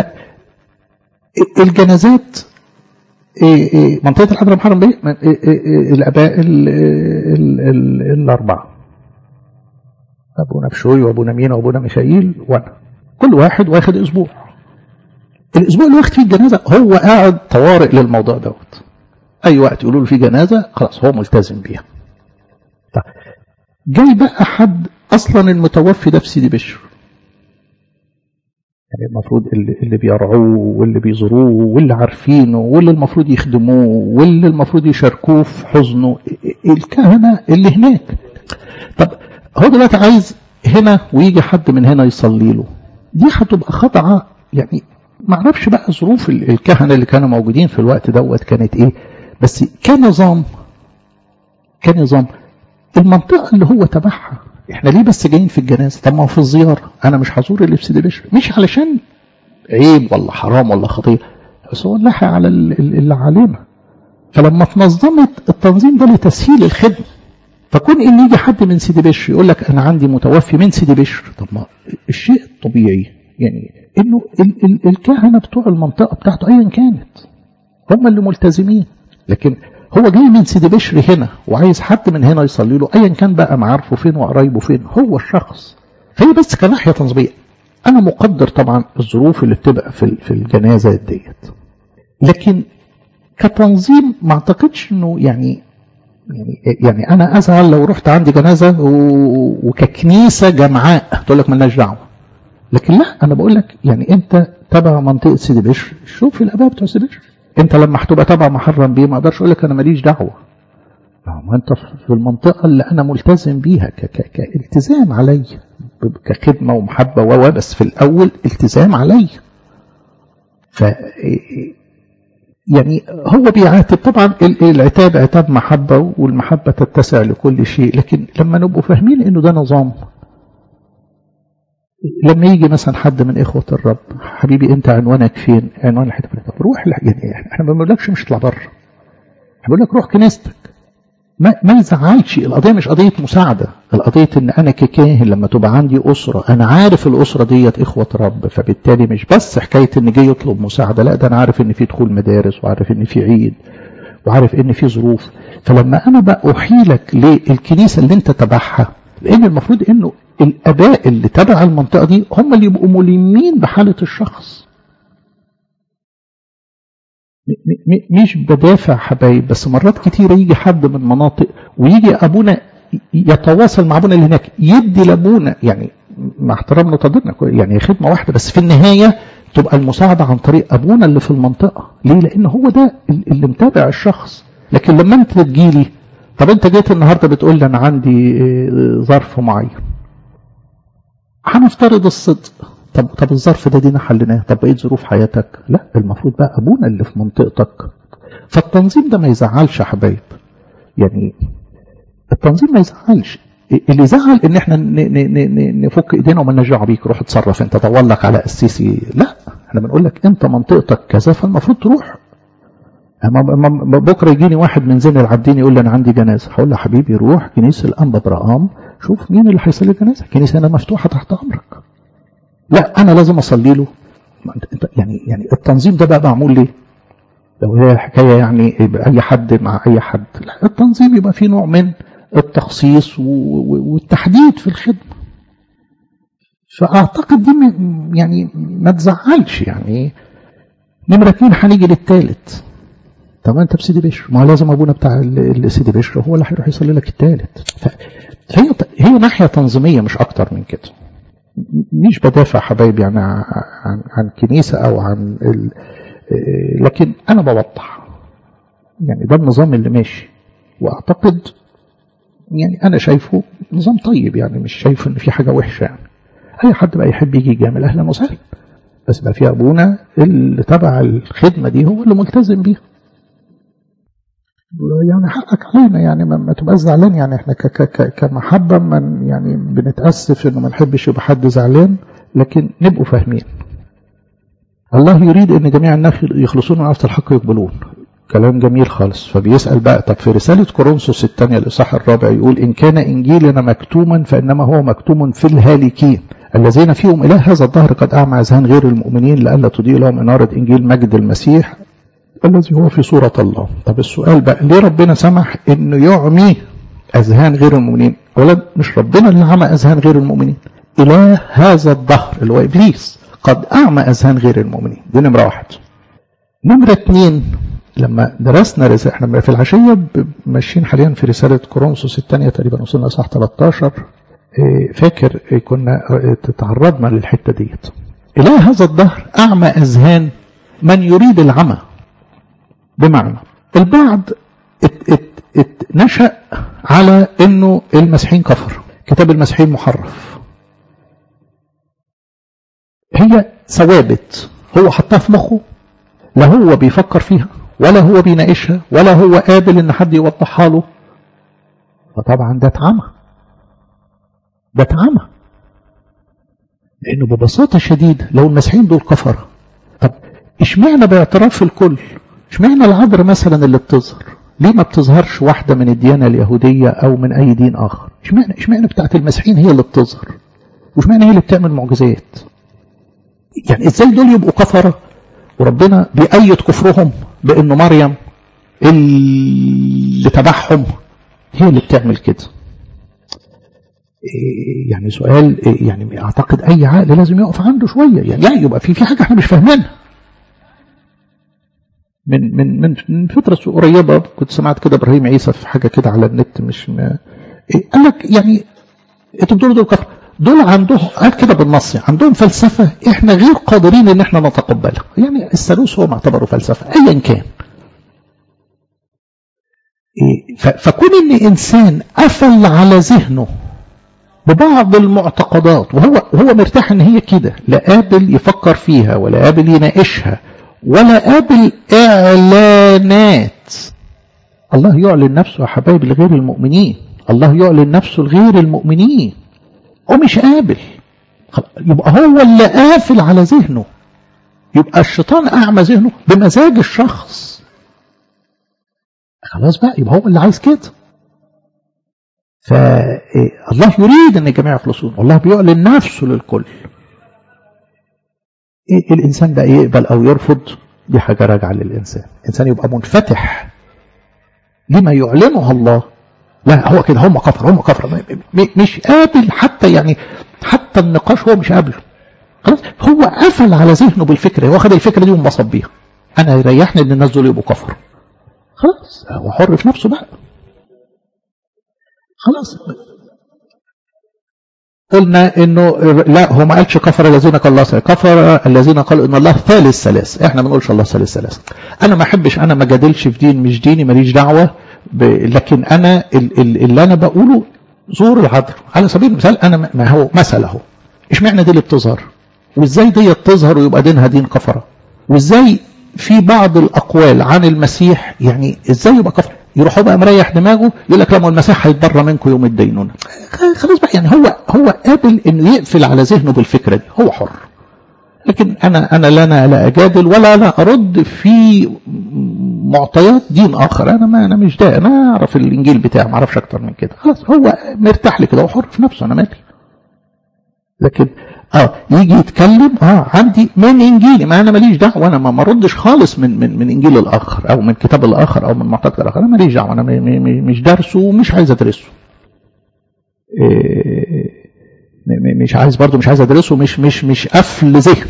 فالجنازات منطقة الحضرة محرم بيه الآباء الأربعة أبونا بشوي وأبونا مينا وأبونا ميخائيل وأنا كل واحد واخد أسبوع الأسبوع اللي واخد فيه الجنازة هو قاعد طوارئ للموضوع دوت أي وقت يقولوا له في جنازة خلاص هو ملتزم بيها طيب جاي بقى حد أصلا المتوفي ده في سيدي بشر يعني المفروض اللي, اللي بيرعوه واللي بيزوروه واللي عارفينه واللي المفروض يخدموه واللي المفروض يشاركوه في حزنه الكهنة اللي هناك طب هو دلوقتي عايز هنا ويجي حد من هنا يصلي له دي هتبقى خطعة يعني ما اعرفش بقى ظروف الكهنة اللي كانوا موجودين في الوقت دوت كانت ايه بس كنظام كنظام المنطقة اللي هو تبعها احنا ليه بس جايين في الجنازة طب ما هو في الزيارة انا مش هزور اللي في سيدي بشر مش علشان عيب ولا حرام ولا خطية بس هو اللحق على اللي علينا فلما تنظمت التنظيم ده لتسهيل الخدمة فكون ان يجي حد من سيدي بشر يقول لك انا عندي متوفي من سيدي بشر طب ما الشيء الطبيعي يعني انه ال ال الكهنة بتوع المنطقة بتاعته ايا كانت هم اللي ملتزمين لكن هو جاي من سيدي بشر هنا وعايز حد من هنا يصلي له ايا كان بقى معارفه فين وقرايبه فين هو الشخص فهي بس كناحيه تنظيميه انا مقدر طبعا الظروف اللي بتبقى في في الجنازه ديت لكن كتنظيم ما اعتقدش انه يعني يعني يعني انا ازعل لو رحت عندي جنازه وككنيسه جمعاء تقول لك مالناش دعوه لكن لا انا بقول لك يعني انت تبع منطقه سيدي بشر شوف الاباء بتوع سيدي بشر انت لما هتبقى تبع محرم بيه ما اقدرش اقول لك انا ماليش دعوه ما انت في المنطقه اللي انا ملتزم بيها ك ك كالتزام علي كخدمه ومحبه و بس في الاول التزام علي ف يعني هو بيعاتب طبعا العتاب عتاب محبه والمحبه تتسع لكل شيء لكن لما نبقوا فاهمين انه ده نظام لما يجي مثلا حد من إخوة الرب حبيبي أنت عنوانك فين عنوان الحته طب روح يعني احنا ما بنقولكش مش اطلع بره بقول لك روح كنيستك ما, ما يزعلش القضية مش قضية مساعدة القضية ان انا ككاهن لما تبقى عندي اسرة انا عارف الاسرة ديت اخوة رب فبالتالي مش بس حكاية ان جاي يطلب مساعدة لا ده انا عارف ان في دخول مدارس وعارف ان في عيد وعارف ان في ظروف فلما انا بقى احيلك للكنيسة اللي انت تبعها لان المفروض انه الاباء اللي تبع المنطقة دي هم اللي يبقوا ملمين بحالة الشخص مش بدافع حبايب بس مرات كتيرة يجي حد من مناطق ويجي أبونا يتواصل مع أبونا اللي هناك يدي لأبونا يعني مع احترامنا تقديرنا يعني خدمة واحدة بس في النهاية تبقى المساعدة عن طريق أبونا اللي في المنطقة ليه؟ لأن هو ده اللي متابع الشخص لكن لما أنت تجيلي طب أنت جيت النهاردة بتقول لي أنا عندي ظرف معين هنفترض الصدق طب طب الظرف ده دينا حلناه طب بقيت ظروف حياتك لا المفروض بقى ابونا اللي في منطقتك فالتنظيم ده ما يزعلش يا حبايب يعني التنظيم ما يزعلش اللي زعل ان احنا نفك ايدينا وما دعوه بيك روح اتصرف انت دور لك على السيسي لا احنا بنقول لك انت منطقتك كذا فالمفروض تروح بكره يجيني واحد من زين العابدين يقول لي انا عندي جنازه هقول له حبيبي روح كنيسه الانبا برقام شوف مين اللي هيصلي الجنازه الكنيسه هنا مفتوحه تحت امرك لا انا لازم اصلي له يعني يعني التنظيم ده بقى معمول ليه لو هي حكايه يعني يبقى اي حد مع اي حد لا التنظيم يبقى فيه نوع من التخصيص والتحديد في الخدمه فاعتقد دي يعني ما تزعلش يعني نمره اتنين هنيجي للثالث طب انت بسيدي بشر ما لازم ابونا بتاع سيدي بشر هو اللي هيروح يصلي لك الثالث فهي هي ناحيه تنظيميه مش اكتر من كده مش بدافع حبايبي يعني عن, عن كنيسة أو عن ال... لكن أنا بوضح يعني ده النظام اللي ماشي واعتقد يعني انا شايفه نظام طيب يعني مش شايف ان في حاجه وحشه يعني اي حد بقى يحب يجي يجامل اهلا وسهلا بس بقى في ابونا اللي تبع الخدمه دي هو اللي ملتزم بيها يعني حقك علينا يعني ما, ما تبقاش زعلان يعني احنا ك ك ك كمحبه من يعني بنتاسف انه ما نحبش يبقى حد زعلان لكن نبقوا فاهمين الله يريد ان جميع الناس يخلصون من عرفة الحق يقبلون كلام جميل خالص فبيسأل بقى طب في رسالة كورنثوس الثانية الإصحاح الرابع يقول إن كان إنجيلنا مكتوما فإنما هو مكتوم في الهالكين الذين فيهم إله هذا الظهر قد أعمى أذهان غير المؤمنين لئلا تضيء لهم إنارة إنجيل مجد المسيح الذي هو في صورة الله طب السؤال بقى ليه ربنا سمح إنه يعمي أذهان غير المؤمنين أولا مش ربنا اللي عمى أذهان غير المؤمنين إله هذا الظهر اللي هو إبليس قد أعمى أذهان غير المؤمنين دي نمرة واحد نمرة اثنين لما درسنا رسالة احنا في العشية ماشيين حاليا في رسالة كورنثوس الثانية تقريبا وصلنا صح 13 فاكر كنا تعرضنا للحتة ديت إله هذا الظهر أعمى أذهان من يريد العمى بمعنى البعض ات ات ات نشأ على انه المسيحيين كفر كتاب المسيحيين محرف هي ثوابت هو حطها في مخه لا هو بيفكر فيها ولا هو بيناقشها ولا هو قابل ان حد يوضحها له فطبعا ده اتعمى ده اتعمى لانه ببساطه شديده لو المسيحيين دول كفره طب اشمعنى باعتراف الكل اشمعنى العذر مثلا اللي بتظهر ليه ما بتظهرش واحده من الديانه اليهوديه او من اي دين اخر اشمعنى اشمعنى بتاعت المسيحيين هي اللي بتظهر واشمعنى هي اللي بتعمل معجزات يعني ازاي دول يبقوا كفره وربنا بيأيد كفرهم بانه مريم اللي تبعهم هي اللي بتعمل كده يعني سؤال يعني اعتقد اي عقل لازم يقف عنده شويه يعني لا يبقى في في حاجه احنا مش فاهمينها من من من من فتره قريبه كنت سمعت كده ابراهيم عيسى في حاجه كده على النت مش ما قال لك يعني انتوا بتقولوا دول كفر دول عندهم قال كده بالنص عندهم فلسفه احنا غير قادرين ان احنا نتقبلها يعني الثالوث هو معتبره فلسفه ايا كان فكون ان انسان قفل على ذهنه ببعض المعتقدات وهو هو مرتاح ان هي كده لا قابل يفكر فيها ولا قابل يناقشها ولا قابل اعلانات الله يعلن نفسه يا حبايبي لغير المؤمنين الله يعلن نفسه لغير المؤمنين ومش قابل يبقى هو اللي قافل على ذهنه يبقى الشيطان اعمى ذهنه بمزاج الشخص خلاص بقى يبقى هو اللي عايز كده فالله يريد ان الجميع يخلصون والله بيعلن نفسه للكل إيه الانسان بقى يقبل او يرفض دي حاجه راجعه للانسان الانسان يبقى منفتح لما يعلنها الله لا هو كده هم كفر هم كفر مش قابل حتى يعني حتى النقاش هو مش قابله خلاص هو قفل على ذهنه بالفكره واخد الفكره دي وانبسط بيها انا يريحني ان الناس دول يبقوا كفر خلاص هو حر في نفسه بقى خلاص قلنا انه لا هو ما قالش كفر الذين قال الله ثالث كفر الذين قالوا ان الله ثالث ثلاث احنا ما بنقولش الله ثالث ثلاث انا ما احبش انا ما جادلش في دين مش ديني ماليش دعوه ب... لكن انا ال... ال... اللي انا بقوله زور العذر على سبيل المثال انا ما هو مثل اهو اشمعنى دي اللي بتظهر وازاي دي تظهر ويبقى دينها دين كفره وازاي في بعض الاقوال عن المسيح يعني ازاي يبقى كفر يروحوا بقى مريح دماغه يقول لك لما المسيح هيتبرى منكم يوم الدينونه خلاص بقى يعني هو هو قابل انه يقفل على ذهنه بالفكره دي هو حر لكن انا انا لا انا لا اجادل ولا لا ارد في معطيات دين اخر انا ما انا مش ده انا اعرف الانجيل بتاعي ما اعرفش اكتر من كده خلاص هو مرتاح لي كده هو حر في نفسه انا مالي لكن اه يجي يتكلم اه عندي من انجيلي ما انا ماليش دعوه انا ما ردش خالص من من من انجيل الاخر او من كتاب الاخر او من معتقد الاخر انا ماليش دعوه انا مش دارسه ومش عايز ادرسه إيه مش عايز برضه مش عايز ادرسه مش مش مش قفل ذهن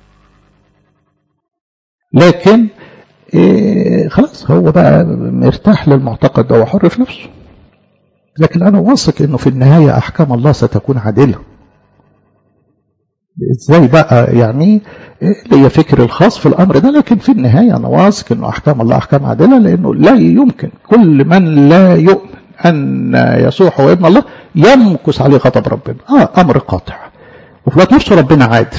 لكن إيه خلاص هو بقى مرتاح للمعتقد ده وحر في نفسه لكن انا واثق انه في النهايه احكام الله ستكون عادله ازاي بقى يعني ليا فكر الخاص في الامر ده لكن في النهايه انا واثق انه احكام الله احكام عادله لانه لا يمكن كل من لا يؤمن ان يسوع هو ابن الله يمكث عليه غضب ربنا اه امر قاطع وفي الوقت نفسه ربنا عادل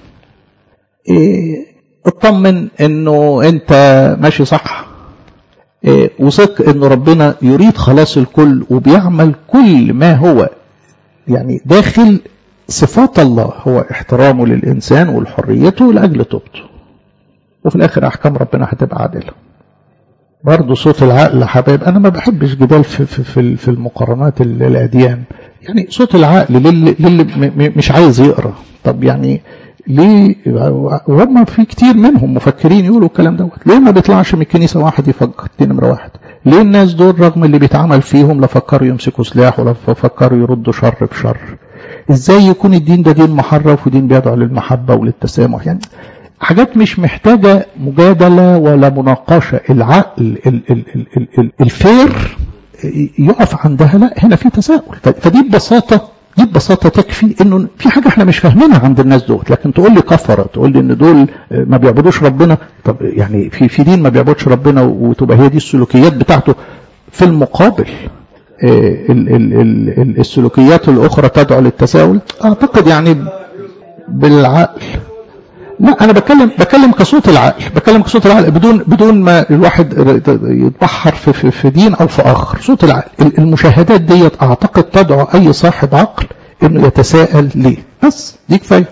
إيه اطمن انه انت ماشي صح إيه وثق انه ربنا يريد خلاص الكل وبيعمل كل ما هو يعني داخل صفات الله هو احترامه للإنسان والحريته لأجل توبته وفي الآخر أحكام ربنا هتبقى عادلة برضه صوت العقل يا حبايب أنا ما بحبش جدال في, في, في, في المقارنات الأديان يعني صوت العقل للي, للي مش عايز يقرأ طب يعني ليه وهم في كتير منهم مفكرين يقولوا الكلام دوت ليه ما بيطلعش من الكنيسة واحد يفكر دي نمرة واحد ليه الناس دول رغم اللي بيتعمل فيهم لا فكروا يمسكوا سلاح ولا فكروا يردوا شر بشر ازاي يكون الدين ده دين محرف ودين بيدعو للمحبة وللتسامح يعني حاجات مش محتاجة مجادلة ولا مناقشة العقل ال ال ال ال الفير يقف عندها لا هنا في تساؤل فدي ببساطة دي ببساطة تكفي انه في حاجة احنا مش فاهمينها عند الناس دول لكن تقول لي كفرة تقول لي ان دول ما بيعبدوش ربنا طب يعني في في دين ما بيعبدش ربنا وتبقى هي دي السلوكيات بتاعته في المقابل ال ال ال السلوكيات الأخرى تدعو للتساؤل أعتقد يعني بالعقل لا أنا بتكلم بتكلم كصوت العقل بتكلم كصوت العقل بدون بدون ما الواحد يتبحر في, في, في دين أو في آخر صوت العقل المشاهدات ديت أعتقد تدعو أي صاحب عقل إنه يتساءل ليه بس دي كفاية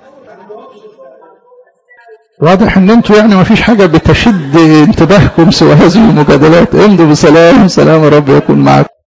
واضح ان انتوا يعني ما فيش حاجة بتشد انتباهكم سوى هذه المجادلات امضوا بسلام سلام رب يكون معكم